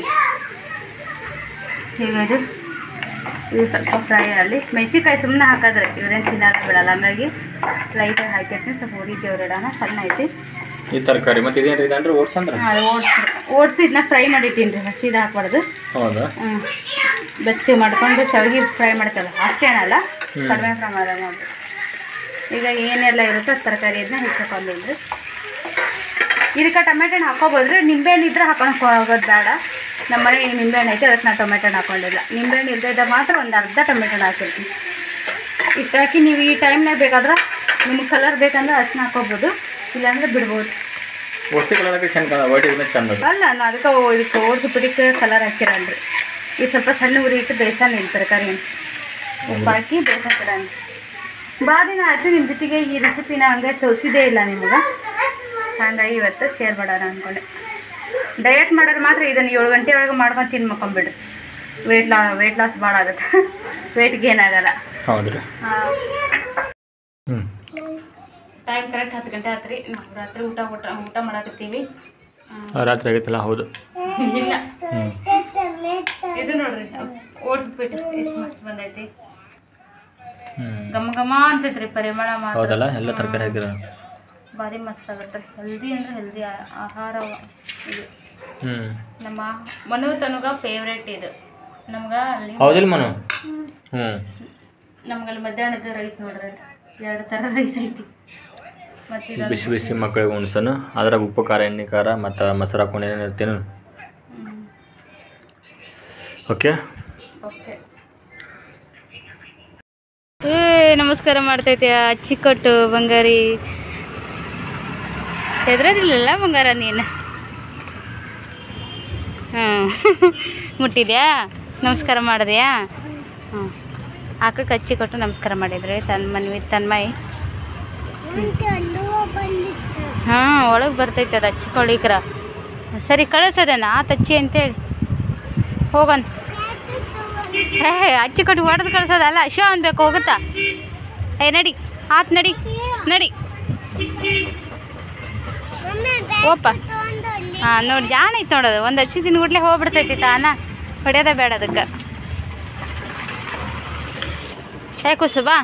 ಈಗ ಇದು ಇದು ಸ್ವಲ್ಪ ಫ್ರೈ ಆಗಲಿ ಮೆಣಸಿನ್ಕಾಯಿ ಸುಮ್ಮನೆ ಹಾಕಿದ್ರೆ ಇವ್ರೇನು ತಿನ್ನಲ್ಲ ಬಿಡಲ್ಲ ಹಂಗಾಗಿ ಲೈಟಾಗಿ ಹಾಕಿರ್ತೀನಿ ಸ್ವಲ್ಪ ಹುರಿದೇವ್ರು ಇಡೋಣ ಸಣ್ಣ ಐತಿ ಈ ತರಕಾರಿ ಮತ್ತು ಇದೇನು ಇದೆ ಅಂದ್ರೆ ಓಟ್ಸ್ ಅಂದ್ರೆ ಅದು ಓಟ್ಸ್ ಓಟ್ಸ್ ಇದನ್ನ ಫ್ರೈ ಮಾಡಿಟ್ಟಿನಿ ರೀ ಹಸಿದು ಹಾಕ್ಬಾರ್ದು ಹೌದಾ ಹ್ಞೂ ಬೆಚ್ಚಗೆ ಮಾಡ್ಕೊಂಡು ಶಾವಿಗೆ ಫ್ರೈ ಮಾಡ್ತಲ್ಲ ಅಷ್ಟೇ ಏನಲ್ಲ ಕಡಿಮೆ ಪ್ರಮಾಣ ನೋಡಿ ಈಗ ಏನೆಲ್ಲ ಇರುತ್ತೋ ತರಕಾರಿ ಇದನ್ನ ಹೆಚ್ಚಕೊಂಡಿದ್ದು ಇದಕ್ಕೆ ಟೊಮೆಟೊ ಹಣ್ಣು ಹಾಕೋಬೋದ್ರೆ ನಿಂಬೆಹಣ್ಣು ಇದ್ರೆ ಹಾಕೊಂಡು ಹೋಗೋದು ಬೇಡ ನಮ್ಮ ಮನೆ ನಿಂಬೆಹಣ್ಣು ಐತೆ ಅದಕ್ಕೆ ನಾನು ಟೊಮೆಟೊ ಹಣ್ಣು ಹಾಕೊಂಡಿಲ್ಲ ನಿಂಬೆಹಣ್ಣು ಇಲ್ಲದೆ ಇದ್ದಾಗ ಮಾತ್ರ ಒಂದು ಅರ್ಧ ಟೊಮೆಟೊ ಹಣ್ಣು ಹಾಕಿರ್ತೀನಿ ಇಷ್ಟು ಹಾಕಿ ನೀವು ಈ ಟೈಮ್ನಾಗ ಬೇಕಾದ್ರೆ ನಿಮ್ಗೆ ಕಲರ್ ಬೇಕಂದ್ರೆ ಅಷ್ಟನ್ನ ಹಾಕೋಬೋದು ಇಲ್ಲಾಂದ್ರೆ ಬಿಡ್ಬೋದು ಒಟ್ಟು ಕಲರ್ ಚಂದ ವೈಟ್ ಇದ್ರೆ ಚಂದ ಅದು ಅಲ್ಲ ನಾನು ಅದಕ್ಕೆ ಇದಕ್ಕೆ ಓಡ್ಸು ಪಿಡಿಕೆ ಕಲರ್ ಹಾಕಿರಲ್ರಿ ಈಗ ಸ್ವಲ್ಪ ಸಣ್ಣ ಉರಿ ಇಟ್ಟು ಬೇಯಿಸೋಣ ಇಲ್ಲಿ ತರಕಾರಿ ಉಪ್ಪು ಹಾಕಿ ಬೇಯಿಸಿಡೋಣ ಭಾಳ ದಿನ ಆಯ್ತು ನಿಮ್ಮ ಜೊತೆಗೆ ಈ ರೆಸಿಪಿನ ಹಂಗೆ ತೋರಿಸಿದೇ ಇಲ್ಲ ನಿಮ್ಗೆ ಹಾಗಾಗಿ ಇವತ್ತು ಶೇರ್ ಮಾಡೋಣ ಅಂದ್ಕೊಂಡೆ ಡಯಟ್ ಮಾಡೋರು ಮಾತ್ರ ಇದನ್ನು ಏಳು ಗಂಟೆ ಒಳಗೆ ಮಾಡ್ಕೊಂಡು ತಿಂದು ಮಕ್ಕೊಂಬಿಡ್ರಿ ವೆಯ್ಟ್ ಲಾ ವೆಯ್ಟ್ ಲಾಸ್ ಭಾಳ ಆಗುತ್ತೆ ವೆಯ್ಟ್ ಗೇನ್ ಆಗಲ್ಲ ಹೌದ್ರಿ ಹ್ಞೂ ಟೈಮ್ ಕರೆಕ್ಟ್ ಹತ್ತು ಗಂಟೆ ಆತ್ರಿ ನಾವು ರಾತ್ರಿ ಊಟ ಊಟ ಊಟ ಮಾಡಕತ್ತೀವಿ ರಾತ್ರಿ ಆಗೈತಲ್ಲ ಹೌದು ಇಲ್ಲ ಹ್ಞೂ ಇದು ನೋಡ್ರಿ ಓಡಿಸ್ಬಿಟ್ಟು ಎಷ್ಟು ಮಸ್ತ್ ಬಂದೈತಿ ಹ್ಞೂ ಘಮ ಘಮ ಅಂತೈತ್ರಿ ಪರಿಮಳ ಮಾತ್ರ ಹೌದಲ್ಲ ಎಲ್ಲ ತರಕಾರಿ ಹಾಕಿರ ಭಾರಿ ಮಸ್ತ್ ಆಗುತ್ತೆ ಹೆಲ್ದಿ ಅಂದ್ರೆ ಹೆಲ್ದಿ ಆಹಾರ ಇದು ಹ್ಞೂ ನಮ್ಮ ಮನು ತನಗ ಫೇವ್ರೇಟ್ ಇದು ನಮ್ಗೆ ಅಲ್ಲಿ ಹೌದಿಲ್ಲ ಮನು ಹ್ಞೂ ನಮ್ಗಲ್ಲಿ ಮಧ್ಯಾಹ್ನದ ರೈಸ್ ನೋಡ್ರಿ ಎರಡು ಥರ ರೈಸ್ ಐತಿ ಮತ್ತು ಈ ಇದೊಂದು ಬಿಸಿ ಬಿಸಿ ಮಕ್ಕಳಿಗೆ ಉಣ್ಸನು ಅದ್ರಾಗ ಉಪ್ಪು ಖಾರ ಎಣ್ಣೆ ಖಾರ ಮತ್ತು ಮೊಸರು ಹಾಕೊಂಡು ಏನೇನು ಇರ್ತೇನು ಓಕೆ ಓಕೆ ಏ ನಮಸ್ಕಾರ ಮಾಡ್ತೈತೆ ಅಚ್ಚಿ ಕೊಟ್ಟು ಬಂಗಾರಿ ಹೆದ್ರದಿಲ್ಲಲ್ಲ ಬಂಗಾರ ನೀನು ಹಾಂ ಮುಟ್ಟಿದ್ಯಾ ನಮಸ್ಕಾರ ಮಾಡಿದ್ಯಾ ಹ್ಞೂ ಆಕಳಕ್ಕೆ ಹಚ್ಚಿ ಕೊಟ್ಟು ನಮಸ್ಕಾರ ಮಾಡಿದ್ರೆ ತನ್ನ ಮನ್ವಿ ತನ್ಮಯ್ ಹಾಂ ಒಳಗೆ ಬರ್ತೈತೆ ಅದು ಹಚ್ಕೊಳ್ಳಿಕ್ರ ಸರಿ ಕಳಿಸೋದನ್ನ ಆ ತಚ್ಚಿ ಅಂತೇಳಿ ಹೋಗನ್ ಏ ಅಚ್ಚಿ ಕೊಟ್ಟು ಹೊಡೆದು ಕಳ್ಸೋದಲ್ಲ ಶೋ ಅನ್ಬೇಕು ಹೋಗುತ್ತಾ ಏ ನಡಿ ಆತ್ ನಡಿ ನಡಿ ಓಪ ಹಾಂ ನೋಡಿ ಜಾಣ ಐತೆ ನೋಡೋದು ಒಂದು ಹಚ್ಚಿ ತಿನ್ಗುಡ್ಲೆ ಹೋಗ್ಬಿಡ್ತೈತಿ ತಾನ ಹೊಡೆಯೋದೇ ಬೇಡ ಅದಕ್ಕೆ ಏ ಕುಸು ಬಾ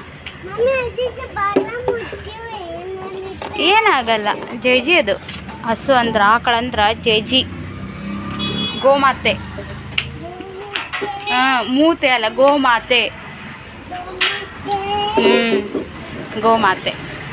ಏನಾಗಲ್ಲ ಜೇಜಿ ಅದು ಹಸು ಅಂದ್ರೆ ಆಕಳ ಅಂದ್ರೆ ಜೇಜಿ ಗೋಮಾತೆ ಹಾಂ ಮೂತೆ ಅಲ್ಲ ಗೋಮಾತೆ ಹ್ಞೂ ಗೋಮಾತೆ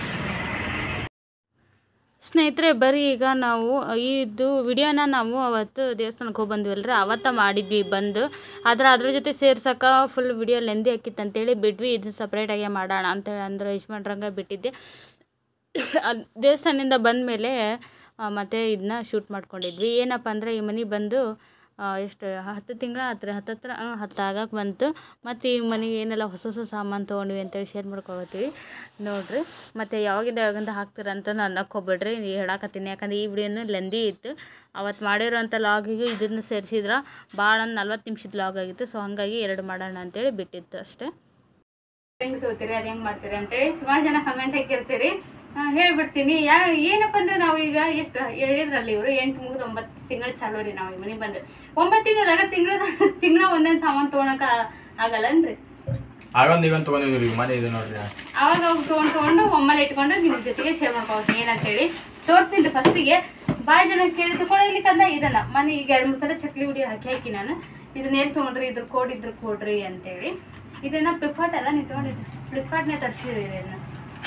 ಸ್ನೇಹಿತರೆ ಬರೀ ಈಗ ನಾವು ಇದು ವಿಡಿಯೋನ ನಾವು ಅವತ್ತು ದೇವಸ್ಥಾನಕ್ಕೆ ಹೋಗಿ ಬಂದ್ವಲ್ರಿ ಅವತ್ತ ಮಾಡಿದ್ವಿ ಬಂದು ಆದ್ರೆ ಅದ್ರ ಜೊತೆ ಸೇರ್ಸಕ್ಕೆ ಫುಲ್ ವಿಡಿಯೋ ಲೆಂದಿ ಆಕಿತ್ತು ಅಂತೇಳಿ ಬಿಟ್ವಿ ಇದು ಸಪ್ರೇಟಾಗೆ ಮಾಡೋಣ ಅಂತೇಳಿ ಅಂದ್ರೆ ಯಜಮಾನ್ರಂಗೆ ಬಿಟ್ಟಿದ್ದೆ ಅದ್ ದೇವಸ್ಥಾನದಿಂದ ಬಂದಮೇಲೆ ಮತ್ತೆ ಇದನ್ನ ಶೂಟ್ ಮಾಡ್ಕೊಂಡಿದ್ವಿ ಏನಪ್ಪ ಅಂದರೆ ಈ ಮನೆ ಬಂದು ಆ, ಎಷ್ಟು ಹತ್ತು ತಿಂಗಳ ಹತ್ರ ಹತ್ತತ್ರ ಹತ್ತು ಆಗಕ್ಕೆ ಬಂತು ಮತ್ತು ಈ ಮನೆಗೆ ಏನೆಲ್ಲ ಹೊಸ ಹೊಸ ಸಾಮಾನು ತೊಗೊಂಡ್ವಿ ಅಂತೇಳಿ ಶೇರ್ ಮಾಡ್ಕೊಳ್ತೀವಿ ನೋಡಿರಿ ಮತ್ತು ಯಾವಾಗಿಂದ ಯಾವಾಗಿಂದ ಹಾಕ್ತೀರ ಅಂತ ಅನ್ನಕ್ಕೆ ಹೋಗ್ಬೇಡ್ರಿ ನೀವು ಹೇಳಕತ್ತೀನಿ ಯಾಕಂದ್ರೆ ಈ ವಿಡಿಯೋನು ಲೆಂದಿ ಇತ್ತು ಅವತ್ತು ಮಾಡಿರೋಂಥ ಲಾಗಿಗೆ ಇದನ್ನು ಸೇರಿಸಿದ್ರೆ ಭಾಳ ಒಂದು ನಲ್ವತ್ತು ನಿಮಿಷದ ಲಾಗ್ ಆಗಿತ್ತು ಸೊ ಹಾಗಾಗಿ ಎರಡು ಮಾಡೋಣ ಅಂತೇಳಿ ಬಿಟ್ಟಿತ್ತು ಅಷ್ಟೇ ಹೆಂಗೆ ತಗೋತೀರಿ ಅದು ಹೆಂಗೆ ಮಾಡ್ತೀರಿ ಅಂತೇಳಿ ಸುಮಾರು ಜನ ಕಮೆಂಟ್ ಹಾಕಿರ್ತೀರಿ ಆ, ಹೇಳ್ಬಿಡ್ತೀನಿ ಯಾ ಏನಪ್ಪ ಅಂದ್ರೆ ನಾವು ಈಗ ಎಷ್ಟು ಹೇಳಿದ್ರಲ್ಲಿ ಇವರು ಎಂಟು ಮುಗಿದು ಒಂಬತ್ತು ತಿಂಗಳು ಚಾಲು ರೀ ನಾವು ಈ ಮನೆಗೆ ಬಂದು ಒಂಬತ್ತು ತಿಂಗಳದಾಗ ತಿಂಗಳ ತಿಂಗಳ ಒಂದೊಂದು ಸಾಮಾನು ತೊಗೊಳಕ ಆಗಲ್ಲನ್ರಿ ಆಗೊಂದು ಈಗೊಂದು ತೊಗೊಂಡಿದ್ರಿ ಮನೆ ಇದು ನೋಡ್ರಿ ಅವಾಗ ಅವಾಗ ತೊಗೊಂಡು ತೊಗೊಂಡು ಒಮ್ಮೆಲೆ ಇಟ್ಕೊಂಡು ನಿಮ್ಮ ಜೊತೆಗೆ ಶೇರ್ ಮಾಡ್ಕೊಳ್ತೀನಿ ಏನಂತೇಳಿ ತೋರಿಸ್ತೀನಿ ಫಸ್ಟಿಗೆ ಭಾಳ ಜನ ಕೇಳಿದ್ದು ಕೊಡಲಿಕ್ಕಂದ ಇದನ್ನ ಮನೆ ಈಗ ಎರಡು ಮೂರು ಸಲ ಚಕ್ಲಿ ಹುಡಿ ಹಾಕಿ ಹಾಕಿ ನಾನು ಇದನ್ನ ಎಲ್ಲಿ ತೊಗೊಂಡ್ರಿ ಇದ್ರ ಕೋಡ್ ಇದ್ರ ಕೊಡ್ರಿ ಅಂತೇಳಿ ಇದನ್ನ ಫ್ಲಿಪ್ಕಾರ್ಟ್ ಅಲ್ಲ ನೀವು ತೊಗೊಂಡಿದ್ದು ಫ್ಲಿಪ್ಕಾರ್ಟ್ನೇ ತರಿಸಿರಿ ಇದನ್ನ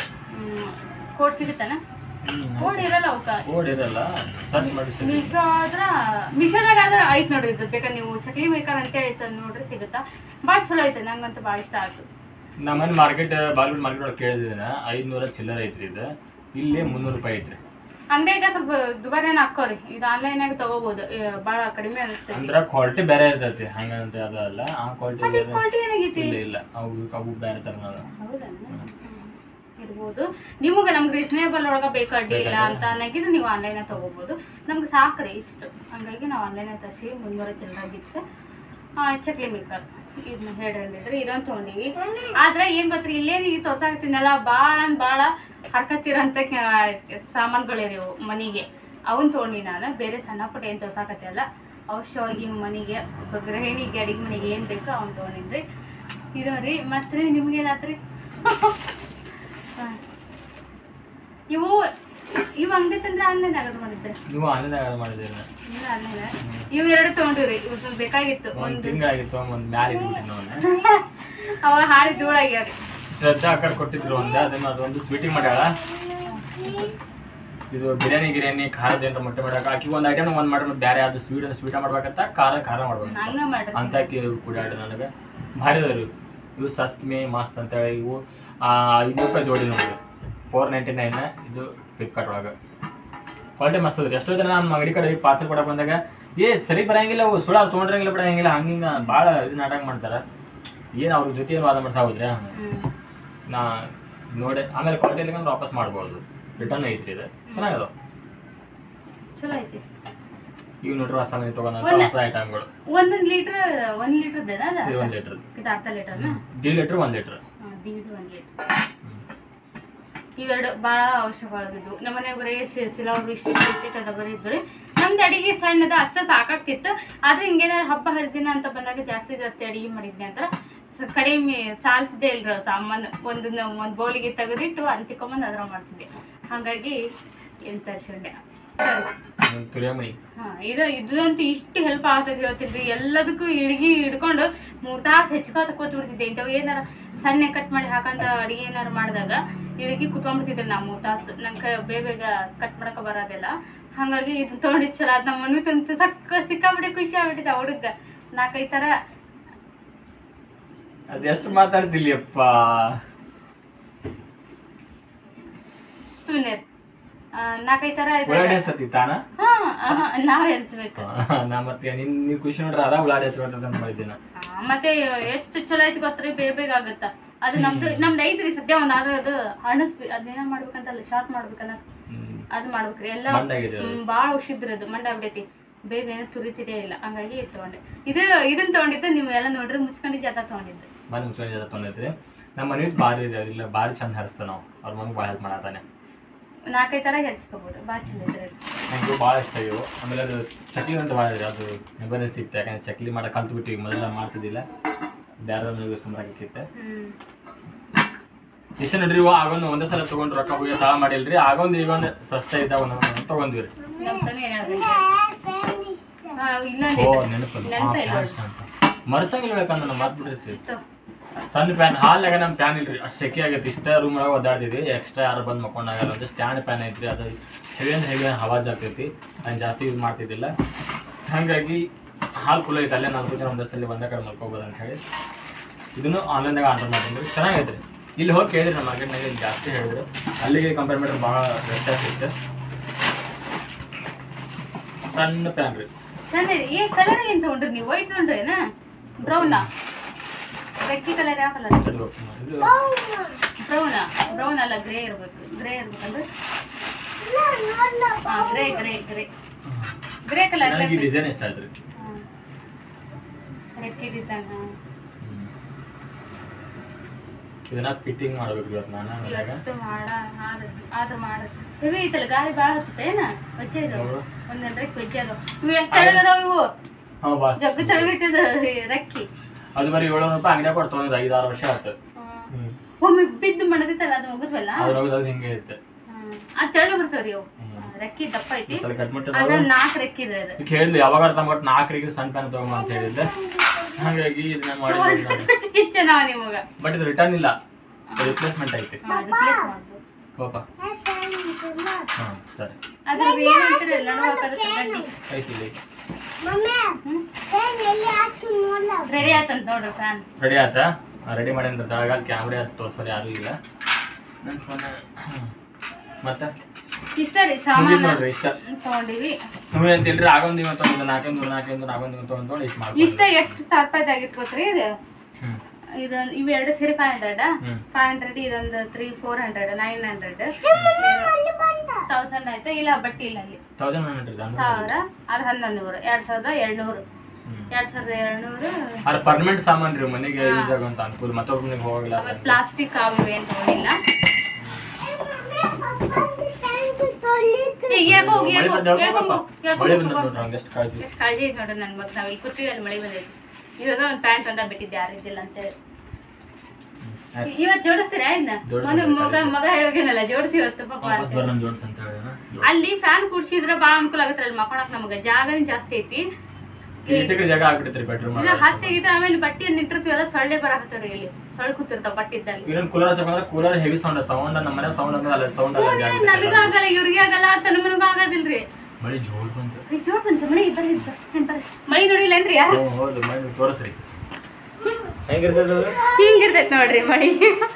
ಕೋಡ್ ಸಿಗುತ್ತಾನ ಕೋಡ್ ಇರಲ್ಲ ಅವಕ್ಕ ಕೋಡ್ ಇರಲ್ಲ ಸರ್ಚ್ ಮಾಡಿ ಸಿಗುತ್ತೆ. ಮೀಶೋ ಆದ್ರ ಮೀಶೋದಾಗ ಆದ್ರೆ ಐತ್ ನೋಡ್ರಿ ಇದು ಬೇಕಾದ್ರೆ ನೀವು ಚಕ್ಲಿ ಮೇಕರ್ ಅಂತೇಳಿ ಸರ್ ನೋಡ್ರಿ ಸಿಗುತ್ತಾ ಭಾಳ ಚಲೋ ಐತೆ ನಂಗಂತೂ ಭಾಳ ಇಷ್ಟ ಆಯ್ತು ನಮ್ಮನೆ ಮಾರ್ಕೆಟ್ ಬಾಲ್ಗುಡ್ ಮಾರ್ಕೆಟ್ ಒಳಗೆ ಕೇಳಿದಿನ ಐದ್ನೂರ ಚಿಲ್ಲರ್ ಐತ್ರಿ ಇದು ಇಲ್ಲಿ ಮುನ್ನೂರು ರೂಪಾಯಿ ಐತ್ರಿ ಅಂಗಡಿಯಾಗ ಸ್ವಲ್ಪ ದುಬಾರಿನ ಹಾಕೋರಿ ಇದು ಆನ್ಲೈನಾಗ ತಗೋಬಹುದು ಭಾಳ ಕಡಿಮೆ ಅನಿಸ್ತೈತಿ ಅಂದ್ರ ಕ್ವಾಲಿಟಿ ಬೇರೆ ಇರ್ತೈತಿ ಹಂಗಂತ ಅದಲ್ಲ ಆ ಕ್ವಾಲಿಟಿ ಮತ್ತೆ ಕ್ವಾಲಿಟಿ ಏನಾಗೈತಿ ಇಲ್ಲ ಇಲ್ಲ ಅವು ಅವು ಬೇರೆ ತರ ಹೌದಾ ಇರ್ಬೋದು ನಿಮಗೆ ನಮ್ಗೆ ರೀಸನೇಬಲ್ ಒಳಗೆ ಬೇಕು ಅಡ್ಡಿ ಇಲ್ಲ ಅಂತ ಅನ್ನಗಿದ್ರೆ ನೀವು ಆನ್ಲೈನಾಗ ತಗೋಬೋದು ನಮ್ಗೆ ಸಾಕ್ರಿ ಇಷ್ಟು ಹಂಗಾಗಿ ನಾವು ಆನ್ಲೈನಾಗ ತರಿಸಿ ಮುನ್ನೂರ ಚಿಲ್ಲರಾಗಿತ್ತು ಚಕ್ಲಿ ಮೇಕರ್ ಇದನ್ನ ಹೇಳಿದ್ರೆ ಇದನ್ನ ತೊಗೊಂಡಿವಿ ಆದ್ರೆ ಏನ್ ಗೊತ್ತ್ರಿ ಇಲ್ಲೇನು ಈಗ ತೋರ್ಸಾಕತ್ತೀನಲ್ಲ ಭಾಳ ಭಾಳ ಹರ್ಕತ್ತಿರೋಂಥ ಸಾಮಾನುಗಳಿರಿ ಇವು ಮನೆಗೆ ಅವನ್ ತೊಗೊಂಡಿ ನಾನು ಬೇರೆ ಸಣ್ಣ ಪುಟ್ಟ ಏನು ತೋರ್ಸಾಕತ್ತಿಲ್ಲ ಅವಶ್ಯವಾಗಿ ಮನೆಗೆ ಒಬ್ಬ ಗೃಹಿಣಿಗೆ ಅಡಿಗೆ ಮನೆಗೆ ಏನು ಬೇಕೋ ಅವ್ನು ತೊಗೊಂಡಿದ್ರಿ ಇದು ರೀ ಮತ್ತೆ ರೀ ನಿಮ್ಗೇನಾತ್ರಿ ಹಾಂ. ಇವು ಇವು ಅಂಗಡಿ ತಂದ್ರೆ ಆನ್ಲೈನ್ ಆರ್ಡರ್ ಮಾಡಿದ್ರೆ ನೀವು ಆನ್ಲೈನ್ ಆರ್ಡರ್ ಮಾಡಿದ್ದೀರಿ ಇಲ್ಲ ಆನ್ಲೈನ್ ಇವು ಎರಡು ತೊಗೊಂಡಿವ್ರಿ ಇವು ಬೇಕಾಗಿತ್ತು ಒಂದ್ ಒಂದು ತಿಂಗಳಾಗಿತ್ತು ಒಂದ್ ಮ್ಯಾಲ ಇದ್ಬಿಟ್ಟು ಅವ ಹಾಳಿ ಧೂಳಾಗ್ಯಾವ್ರಿ ಶ್ರದ್ಧಾ ಅಕ್ಕರ್ ಕೊಟ್ಟಿದ್ರು ಒಂದೇ ಅದನ್ನ ಅದೊಂದು ಸ್ವೀಟಿಂಗ್ ಮಾಡ್ಯಾಳ ಇದು ಬಿರಿಯಾನಿ ಗಿರಿಯಾನಿ ಖಾರದ ಏನಾರ ಮೊಟ್ಟೆ ಮಾಡಾಕ ಆಕಿ ಒಂದು ಐಟಮ್ ಒಂದ್ ಮಾಡ್ರಿ ಬೇರೆ ಅದು ಸ್ವೀಟ್ ಸ್ವೀಟ ಮಾಡ್ಬೇಕಂತ ಖಾರ ಖಾರ ಮಾಡ್ಬೇಕು ಹಂಗ ಮಾಡ್ರಿ ಅಂತ ಆಕಿ ಕುಡಿಯಾಡ ನನಗೆ ಭಾರಿ ಅದಾವ್ರಿ ಇವು. ಇವು ಸಸ್ತ್ ಮೇ ಮಸ್ತ್ ಅಂತ ಹೇಳಿ ಇವು ಆ, ಐನೂರು ರೂಪಾಯಿ ಜೋಡಿ ನೋಡಿ ಫೋರ್ ನೈಂಟಿ ನೈನ್ ಇದು ಫ್ಲಿಪ್ಕಾರ್ಟ್ ಒಳಗೆ ಕ್ವಾಲಿಟಿ ಮಸ್ತ್ ಅದ್ರಿ ಎಷ್ಟೋ ಜನ ನಮ್ಮ ಅಂಗಡಿ ಕಡೆ ಪಾರ್ಸಲ್ ಕೊಡಕ್ಕೆ ಬಂದಾಗ ಏ ಸರಿ ಬರಂಗಿಲ್ಲ ಅವು ಸುಳ ತೊಗೊಂಡ್ರಂಗಿಲ್ಲ ಬಿಡಂಗಿಲ್ಲ ಹಂಗಿಂಗ ಭಾಳ ಇದು ನಾಟಕ ಮಾಡ್ತಾರೆ ಏನು ಅವ್ರ ಜೊತೆ ಏನು ವಾದ ಮಾಡ್ತಾ ಹೋದ್ರೆ ನಾ ನೋಡಿ ಆಮೇಲೆ ಕ್ವಾಲಿಟಿ ಇಲ್ಲಂದ್ರೆ ವಾಪಸ್ ಮಾಡ್ಬೋದು ರಿಟರ್ನ್ ಐತ್ರಿ ಇದು ಚೆನ್ನಾಗದ ಚಲೋ ಐತಿ ಈಗ ನೋಡ್ರಿ ಹೊಸ ಮನೆ ತೊಗೊಂಡ ಒಂದ್- ಹೊಸ ಐಟಮ್ಗಳು ಒಂದೊಂದು ಲೀಟ್ರ್ ಒಂದ್ ಲೀಟ್ರದ್ದೇನ ಅದ ಇದು ಒಂದು ಲೀಟ್ರ್ ಇದು ಅರ್ಧ ಲೀಟರ್ನ ಡಿ ಲೀಟ್ರ್ ಒಂದು ಲೀಟ್ರ್ ದೀಡ್ ಒಂದ್ ಲೀಟ್ರ್ ಇವೆರಡು ಭಾಳ ಅವಶ್ಯಕವಾಗಿದ್ವು ನಮ್ಮ ಮನೆ ಬರೀ ಸಿಲಾವ್ರು ಇಷ್ಟು ಇಷ್ಟು ಅದ ಬರೀ ಇದ್ದು ನಮ್ದು ಅಡಿಗೆ ಸಣ್ಣದ ಅಷ್ಟೇ ಸಾಕಾಗ್ತಿತ್ತು ಆದ್ರೆ ಹಿಂಗೇನಾರು ಹಬ್ಬ ಹರಿದಿನ ಅಂತ ಬಂದಾಗ ಜಾಸ್ತಿ ಜಾಸ್ತಿ ಅಡಿಗೆ ಮಾಡಿದ್ನಿ ಅಂತ ಸ- ಕಡಿಮೆ ಸಾಲ್ತಿದ್ದೆ ಇಲ್ರ ಸಾಮಾನು ಒಂದು ಒಂದು ಬೌಲಿಗೆ ತೆಗೆದಿಟ್ಟು ಅಂತಿಕೊಂಬಂದು ಅದ್ರ ಮಾಡ್ತಿದ್ದೆ ಹಾಗಾಗಿ ಏನು ತರಿಸ್ಕೊಂಡೆ ಸರಿ ತುರಿಯಮಣಿ ಹಾ ಇದು ಇದಂತೂ ಇಷ್ಟು ಹೆಲ್ಪ್ ಆಗ್ತದೆ ಹೇಳ್ತಿದ್ರಿ ಎಲ್ಲದಕ್ಕೂ ಇಡ್ಗಿ ಹಿಡ್ಕೊಂಡು ಮೂರ್ ತಾಸು ಹೆಚ್ಕೋತ ಕೂತ್ಬಿಡ್ತಿದ್ದೆ ಇಂಥವು ಏನಾರ ಸಣ್ಣ ಕಟ್ ಮಾಡಿ ಹಾಕಂತ ಅಡಿಗೆ ಏನಾರು ಮಾಡಿದಾಗ ಇಳಗಿ ಕುತ್ಕೊಂಡ್ಬಿಡ್ತಿದ್ರಿ ನಾ ಮೂರ್ ತಾಸು ನಂಗೆ ಬೇಗ ಬೇಗ ಕಟ್ ಮಾಡಕ ಬರೋದಿಲ್ಲ ಹಾಗಾಗಿ ಇದು ತೊಗೊಂಡಿದ್ದು ಚಲೋ ಅದು ನಮ್ಮ ಮನೆ ತಂತು ಸಕ್ಕ ಸಿಕ್ಕಾಬಿಟ್ಟು ಖುಷಿ ಆಗ್ಬಿಟ್ಟಿದೆ ಆ ಹುಡುಗ ನಾಲ್ಕೈದು ಥರ ಅದೆಷ್ಟು ಮಾತಾಡ್ತಿಲ್ಲಪ್ಪ ಸುಮ್ಮನೆ ನಾಲ್ಕೈದು ಥರ ಉಳ್ಳಾಗಡ್ಡಿ ಇದೆ ಹಚ್ಚತಿ ತಾನ ಹಾ ನಾವು ಹೆಚ್ಬೇಕು ನಾ ಮತ್ತೆ ನಿನ್ ನೀವ್ ಖುಷಿ ನೋಡ್ರಿ ಅದ ಉಳ್ಳಾಗಡ್ಡಿ ಹಚ್ಕೊಂತ ಅಂತ ಮಾಡಿದ್ದೀನಿ ಆ, ಮತ್ತೆ ಎಷ್ಟು ಚಲೋ ಐತಿ ಗೊತ್ತ್ರಿ ಬೇಗ ಬೇಗ ಆಗತ್ತ ಅದು ನಮ್ದು ನಮ್ದು ಐತ್ರಿ ಸದ್ಯ ಒಂದ್ ಆದ್ರೆ ಅದು ಹಣಸ್ ಅದೇನ ಮಾಡ್ಬೇಕಂತಲ್ಲ ಶಾರ್ಟ್ ಮಾಡ್ಬೇಕನ್ನ ಹ್ಮ್ ಅದು ಮಾಡ್ಬೇಕ್ರಿ ಎಲ್ಲ ಮಂಡಾಗಿದೆ ಅದು. ಹ್ಮ್, ಬಾಳ ಉಷಿದ್ರಿ ಅದು ಮಂಡ ಆಗ್ಬಿಟ್ಟೈತಿ ಬೇಗ ಏನೋ ತುರಿತಿರೇ ಇಲ್ಲ ಹಂಗಾಗಿ ಇದು ತೊಗೊಂಡೆ ಇದು ಇದನ್ನ ತೊಗೊಂಡಿದ್ದು ನೀವು ಎಲ್ಲ ನೋಡ್ರಿ ಮುಚ್ಕೊಂಡು ಜಾತ ತೊಗೊಂಡಿದ್ದು ಬಾರಿ ಮುಚ್ಚಳಿ ಜೊತೆ ತೊಗೊಂಡೈತ್ರಿ ನಮ್ಮ ಮನೆ ಭಾರಿ ಇದೆ ಇಲ್ಲ ಭಾರಿ ಚಂದ ಹರಿಸ್ತಾವ ನಾವು ಅವ್ರ ಮನೆಗೆ ಭಾಳ ಹೆಲ್ಪ್ ಮಾಡತ್ತಾನೆ ನಾಲ್ಕೈದು ಥರ ಹೆಚ್ಕೋಬೋದು ಭಾಳ ಚಂದ ಇದ್ರೆ ನನಗೂ ಭಾಳ ಇಷ್ಟ ಇವು ಆಮೇಲೆ ಅದು ಚಕ್ಲಿ ಅಂತ ಭಾಳ ಇದೆ ಅದು ನೆಬನೆ ಸಿಕ್ತೆ ಯಾಕಂದ್ರೆ ಚಕ್ಲಿ ಮಾಡಕ್ಕೆ ಕಲ್ತು ಬಿಟ್ಟಿವಿ ಮೊದಲ ಮಾಡ್ತಿದ್ದಿಲ್ಲ ಬೇರೆ ಯೂಸ್ ಮಾಡಕ್ಕಿತ್ತೆ ಹ್ಞೂ ಇಷ್ಟ ನೋಡ್ರಿ ಇವು ಆಗೊಂದು ಒಂದೇ ಸಲ ತೊಗೊಂಡು ರೊಕ್ಕ ಹೋಗಿ ತಳ ಮಾಡಿಲ್ರಿ ಆಗೊಂದು ಈಗೊಂದು ಸಸ್ತ ಇದ್ದಾಗ ಒಂದು ತೊಗೊಂಡ್ವಿ ರೀ ನಮ್ಮ ತಾನೇ ಏನಾದ್ರು ಹಾಂ ಓ ಇನ್ನೊಂದು ನೆನಪು ನೆನಪಿಲ್ಲ ಮರ್ಸಂಗಿಲ್ಲ ಬೇಕಂದ್ರೆ ನಾವು ಮಾತ್ಬಿಟ್ಟಿರ್ತೀವಿ ಇತ್ತು ಸಣ್ಣ ಪ್ಯಾನ್ ಹಾಲ್ನಾಗ ನಮ್ಮ ಪ್ಯಾನ್ ಇಲ್ರಿ ಅಷ್ಟು ಸೆಕೆ ಆಗೈತಿ ಇಷ್ಟ ರೂಮ್ ಒಳಗೆ ಒದ್ದಾಡ್ತಿದ್ವಿ ಎಕ್ಸ್ಟ್ರಾ ಯಾರು ಬಂದು ಮಕ್ಕೊಂಡಾಗಲ್ಲ ಅಂತ ಸ್ಟ್ಯಾಂಡ್ ಪ್ಯಾನ್ ಐತ್ರಿ ಅದು ಹೆವಿ ಅಂದ್ರೆ ಹೆವಿ ಹವಾಜ್ ಆಗ್ತೈತಿ ಅದನ್ನ ಜಾಸ್ತಿ ಯೂಸ್ ಮಾಡ್ತಿದ್ದಿಲ್ಲ ಹಾಗಾಗಿ ಹಾಲು ಕುಲ ಐತೆ ಅಲ್ಲೇ ನಾನು ಒಂದೇ ಸಲ ಒಂದೇ ಕಡೆ ಮಲ್ಕೋಬೋದು ಅಂತ ಹೇಳಿ ಇದನ್ನು ಆನ್ಲೈನ್ದಾಗ ಆರ್ಡರ್ ಮಾಡ್ತೀನಿ ರೀ ಚೆನ್ನಾಗೈತ್ರಿ ಇಲ್ಲಿ ಹೋಗಿ ಕೇಳಿದ್ರಿ ನಮ್ಮ ಮಾರ್ಕೆಟ್ನಾಗ ಇಲ್ಲಿ ಜಾಸ್ತಿ ಹೇಳಿದ್ರು ಅಲ್ಲಿಗೆ ಕಂಪೇರ್ ಮಾಡಿದ್ರೆ ಭಾಳ ವ್ಯತ್ಯಾಸ ಇತ್ತು ಸಣ್ಣ ಪ್ಯಾನ್ ರೀ ಚಂದ ಇದೆ. ಏ ಕಲರ್ ಏನು ತೊಗೊಂಡ್ರಿ ನೀವು ವೈಟ್ ತೊಗೊಂಡ್ರೇನಾ ಬ್ರೌನಾ ರೆಕ್ಕಿ ಕಲರ್ ಯಾವ ಕಲರ್ ಸರಿ ಹೋಗ್ತೀನಿ ಇದು ಬ್ರೌನಾ ಬ್ರೌನ್ ಅಲ್ಲ ಗ್ರೇ ಇರ್ಬೇಕು ಗ್ರೇ ಇರ್ಬೇಕಂದ್ರೆ ಹಾಂ grey grey grey grey colour ನನಗೆ ಈ ಡಿಸೈನ್ ಇಷ್ಟ ಆಯ್ತು ರೀ ರೆಕ್ಕಿ ಡಿಸೈನ್ ಇದನ್ನ ಫಿಟ್ಟಿಂಗ್ ಮಾಡ್ಬೇಕು ಇವತ್ತು ನಾನು ಮನ್ಯಾಗ ಇವತ್ತು ಮಾಡ ಆದ್ರೆ ಆದ್ರೆ ಮಾಡ ಹೆವಿ ಐತಲ್ಲ ಗಾಳಿ ಭಾಳ ಹತ್ತದ ಏನ ವಜ್ಜೆ ಇದಾವ ಹೌದು. ಒಂದೊಂದು ರೆಕ್ಕಿ ವಜ್ಜೆ ಅದಾವ ಇವು ಎಷ್ಟು ತಳಗದಾವ ಇವು ಹಾಂ ಬಾಸ್ ಜಗ್ಗು ತಳಗೈತದ ರೆಕ್ಕಿ ಅದು ಬರೀ ಏಳ್ನೂರು ರೂಪಾಯಿ ಅಂಗಡಿಯಾಗ ಕೊಟ್ಟು ತೊಗೊಂಡಿದ್ದು ಐದು ಆರು ವರ್ಷ ಆಯ್ತು ಹ್ಮ್. ಒಮ್ಮೆ ಬಿದ್ದು ಮಣದಿತ್ತಲ್ಲ ಅದು ಹೋಗುದ್ವಲ್ಲ ಅದ್ರ ಹೋಗಿದ್ದು ಅದು ಹಿಂಗೆ ಐತೆ ಅದು ತೆಳಗ ಬರ್ತಾವ್ರಿ ಅವು ರೆಕ್ಕಿ ದಪ್ಪ ಐತಿ ಈ ಸಲ ಕಟ್ ಮಾಡಿ ಅದ ನಾಲ್ಕು ರೆಕ್ಕಿ ಇದ್ರೆ ಅದು ಈಗ ಹೇಳಿದ್ದೆ ಯಾವಾಗ ಅರ್ಥ ಮಾಡಿ ನಾಲ್ಕರಿಗೆ ಸಣ್ಣ ಪ್ಯಾನ್ ತಗೊಂಬ ಅಂತ ಹೇಳಿದ್ದೆ ಹಾಗಾಗಿ ಇದನ್ನ ಮಾಡಿ ಕಿಚ್ಚ ನಾವ ನಿಮಗ ಬಟ್ ಇದು ರಿಟರ್ನ್ ಇಲ್ಲ ರಿಪ್ಲೇಸ್ಮೆಂಟ್ ಐತಿ ರಿಪ್ಲೇಸ್ ಮಾಡ್ಬೋದು ಪಾಪ ಹಾಂ ಸರಿ ಅದ್ರದ್ದು ಏನು ಅಂತಾರೆ ಎಲ್ಲರೂ ಹಾಕೋದಕ್ಕೆ ಗಡ್ಡಿ ಐತಿ ಇಲ್ಲಿ ರೆಡಿ ಆಯ್ತಂತ ನೋಡ್ರಿ ಫ್ಯಾನ್ ರೆಡಿ ಆಯ್ತಾ ರೆಡಿ ಮಾಡಿ ಅಂದ್ರೆ ತಳಗಾಲ ಕ್ಯಾಮ್ರಾ ತೋರ್ಸೋರು ಯಾರು ಇಲ್ಲ ನನ್ನ ಫೋನ್ ಮತ್ತೆ ಇಷ್ಟ ರೀ ಮುಗೀತು ಸಾಮಾನು ನೋಡ್ರಿ ಇಷ್ಟ ತಗೊಂಡಿವಿ ನೀವು ಅಂತ ಹೇಳ್ರಿ ಆಗೊಂದು ಇವತ್ತು ಒಂದು ನಾಲ್ಕೊಂದು ನಾಲ್ಕೊಂದು ನಾಲ್ಕೊಂದು ಇವತ್ತು ಒಂದು ಇಷ್ಟು ಮಾಡ್ಬೋದು ಇಷ್ಟ ಎಷ್ಟು ಸಾವಿರ ರೂಪಾಯಿ ಆಗಿತ್ತು ಗೊತ್ತ್ರಿ ಇದು ಹ್ಞೂ ಇದೊಂದು ಇವು ಎರಡು ಸೇರಿ ಫೈವ್ ಹಂಡ್ರೆಡ್ ಹ್ಮ್. ಫೈವ್ ಹಂಡ್ರೆಡ್ ಇದೊಂದು three four hundred nine hundred thousand ಆಯ್ತು ಇಲ್ಲ ಬಟ್ಟಿ ಇಲ್ಲ ಅಲ್ಲಿ ತೌಸಂಡ್ ಹಂಡ್ರೆಡ್ ಸಾವಿರ ಅದು ಹನ್ನೊಂದು ನೂರು ಎರಡು ಸಾವಿರದ ಎರಡ್ನೂರು ಹ್ಮ್. ಎರಡು ಸಾವಿರದ ಎರಡ್ನೂರು ಅದು ಪರ್ಮನೆಂಟ್ ಸಾಮಾನು ರೀ ಮನೆಗೆ ಯೂಸ್ ಆಗುವಂತ ಅನುಕೂಲ ಮತ್ತೊಬ್ಬನಿಗೆ ಹೋಗಲ್ಲ ಆಮೇಲೆ ಪ್ಲಾಸ್ಟಿಕ್ ಅವು ಇವು ಏನು ತಗೊಂಡಿಲ್ಲ ಏ, ಯಾಕೋ ಹೋಗಿ, ಮಳೆ ಯಾಕೋ, ಬಂದ ಯಾಕೋ ಹೋಗು, ಯಾಕೋ ಮಳೆ ಹೋಗು, ಬಂದ ಬಾ. ನೋಡ್ರಿ ಹಂಗೆಷ್ಟು ಕಾಳಜಿ ಎಷ್ಟ್ ಕಾಳಜಿ ಐತೆ ನೋಡ್ರಿ ನನ್ ಮಗ ನಾವ್ ಇಲ್ಲಿ ಕೂತೀವಿ ಅಲ್ಲಿ ಮಳೆ ಬಂದೈತಿ ಇವಾಗ ಒಂದು ಪ್ಯಾಂಟ್ ಒಂದ ಬಿಟ್ಟಿದ್ದೆ ಯಾರಿದ್ದಿಲ್ಲ ಅಂತೇಳಿ ಆಯ್ತು. ಇವತ್ತು ಜೋಡಿಸ್ತೀರಾ ಇನ್ನ ಜೋಡಿಸ್ತೀನಿ, ಮೊನ್ನೆ ಮಗ ಮಗ ಹೇಳೋಗೇನಲ್ಲ ಜೋಡಿಸಿ ಇವತ್ತು ಪಾಪ ವಾಪಸ್ ಅಂತ. ಬರೋಣ ಜೋಡ್ಸ್ ಅಂತ ಹೇಳಿ ಅಲ್ಲಿ ಫ್ಯಾನ್ ಕುಡ್ಸಿದ್ರೆ ಭಾಳ ಅನುಕೂಲ ಆಗತ್ತೆ ಅಲ್ಲಿ ಮಕ್ಕೊಳಕ್ ನಮಗೆ ಜಾಗನೇ ಜಾಸ್ತಿ ಐತಿ ಇಟ್ಟಿಗೆ ಜಾಗ ಆಗ್ಬಿಟ್ಟೈತ್ರಿ ಬೆಡ್ರೂಮ್ ಈಗ ಹತ್ತಿಗಿದ್ರೆ ಆಮೇಲೆ ಬಟ್ಟೆಯನ್ನು ಇಟ್ಟಿರ್ತೀವಲ್ಲ ಸೊಳ್ಳೆ ಬರಾಕತ್ತಾವ್ರಿ ಇಲ್ಲಿ ಸೊಳ್ಳೆ ಕೂತಿರ್ತಾವ ಬಟ್ಟಿದ್ದಲ್ಲಿ ಇನ್ನೊಂದು ಕೂಲರ್ ಹಚ್ಚಕಂದ್ರೆ ಕೂಲರ್ ಹೆವಿ ಸೌಂಡ್ ಸೌಂಡ್ ನಮ್ಮ ಮನೆ ಸೌಂಡ್ ಅಂದ್ರೆ ಅಲ್ಲಿ ಸೌಂಡ್ ಅಲ್ಲ ಜಾಗ ನನಗಾಗಲ್ಲ ಇವ್ರಿಗೆ ಆಗಲ್ಲ ತನ್ನ ಮನಗ ಆಗೋದಿಲ್ರಿ ಮಳೆ ಜೋರ್ ಬಂತು ಈಗ ಜೋರ್ ಬಂತು ಮಳೆ ಬರ್ರಿ ಬಸ್ತೀನಿ ಬರ್ರಿ ಮಳೆ ನೋಡಿಲ್ಲೇನ್ರಿ ಯಾರು ಹ್ಞೂ ಹೌದು ಮಳೆ ತೋರಿಸ್ರಿ ಹೆಂಗಿರ್ತದೆ ಅದು ಹಿಂಗಿರ್ತೈತಿ ನೋಡ್ರಿ ಮಳಿ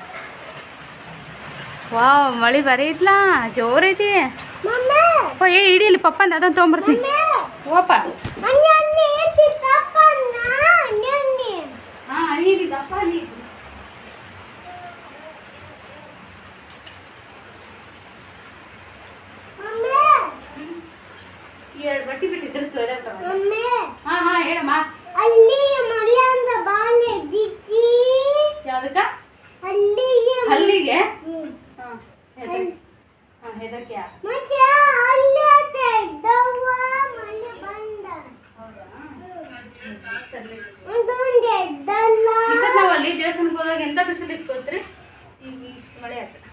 ವಾವ್ ಮಳಿ ಬರೀ ಐತ್ಲಾ ಜೋರ್ ಐತಿ ಓ ಏ ಇಡಿಲಿ ಪಪ್ಪ ಅಂತ ಅದನ್ನ ತೊಗೊಂಬರ್ತೀನಿ ಓಪ ಹಾ ನೀಡಿ ದಪ್ಪ ನೀಡಿ ಎರಡು ಬಟ್ಟಿ ಬಿಟ್ಟಿದ್ರೆ ತೊಳೆದ ಹಾ ಹಾ ಹೇಳಮ್ಮ ಅಲ್ಲಿಗೆ ಮಳೆ ಅಂತ ಬಾಳೆ ಎದ್ದಿಚ್ಚಿ ಯಾವ್ದಕ್ಕ ಅಲ್ಲಿಗೆ ಹಲ್ಲಿಗೆ ಹ್ಮ್. ಹಾ ಹೆದರ್ಕೆ ಹಾ ಹೆದರ್ಕೆ ಯಾ ಮತ್ತೆ ಅಲ್ಲಿ ತೆಗ್ದವ್ವ ಮಳೆ ಬಂದ ಹೌದಾ ಸರಿ ಒಂದೊಂದು ಎದ್ದಲ್ಲ ಈ ಸತ್ ನಾವು ಅಲ್ಲಿ ದೇವಸ್ಥಾನಕ್ಕೆ ಹೋದಾಗ ಎಂತ ಬಿಸಿಲು ಇತ್ತು ಗೊತ್ತ್ರಿ ಈಗ ಇಷ್ಟ್ ಮಳೆ ಆಯ್ತು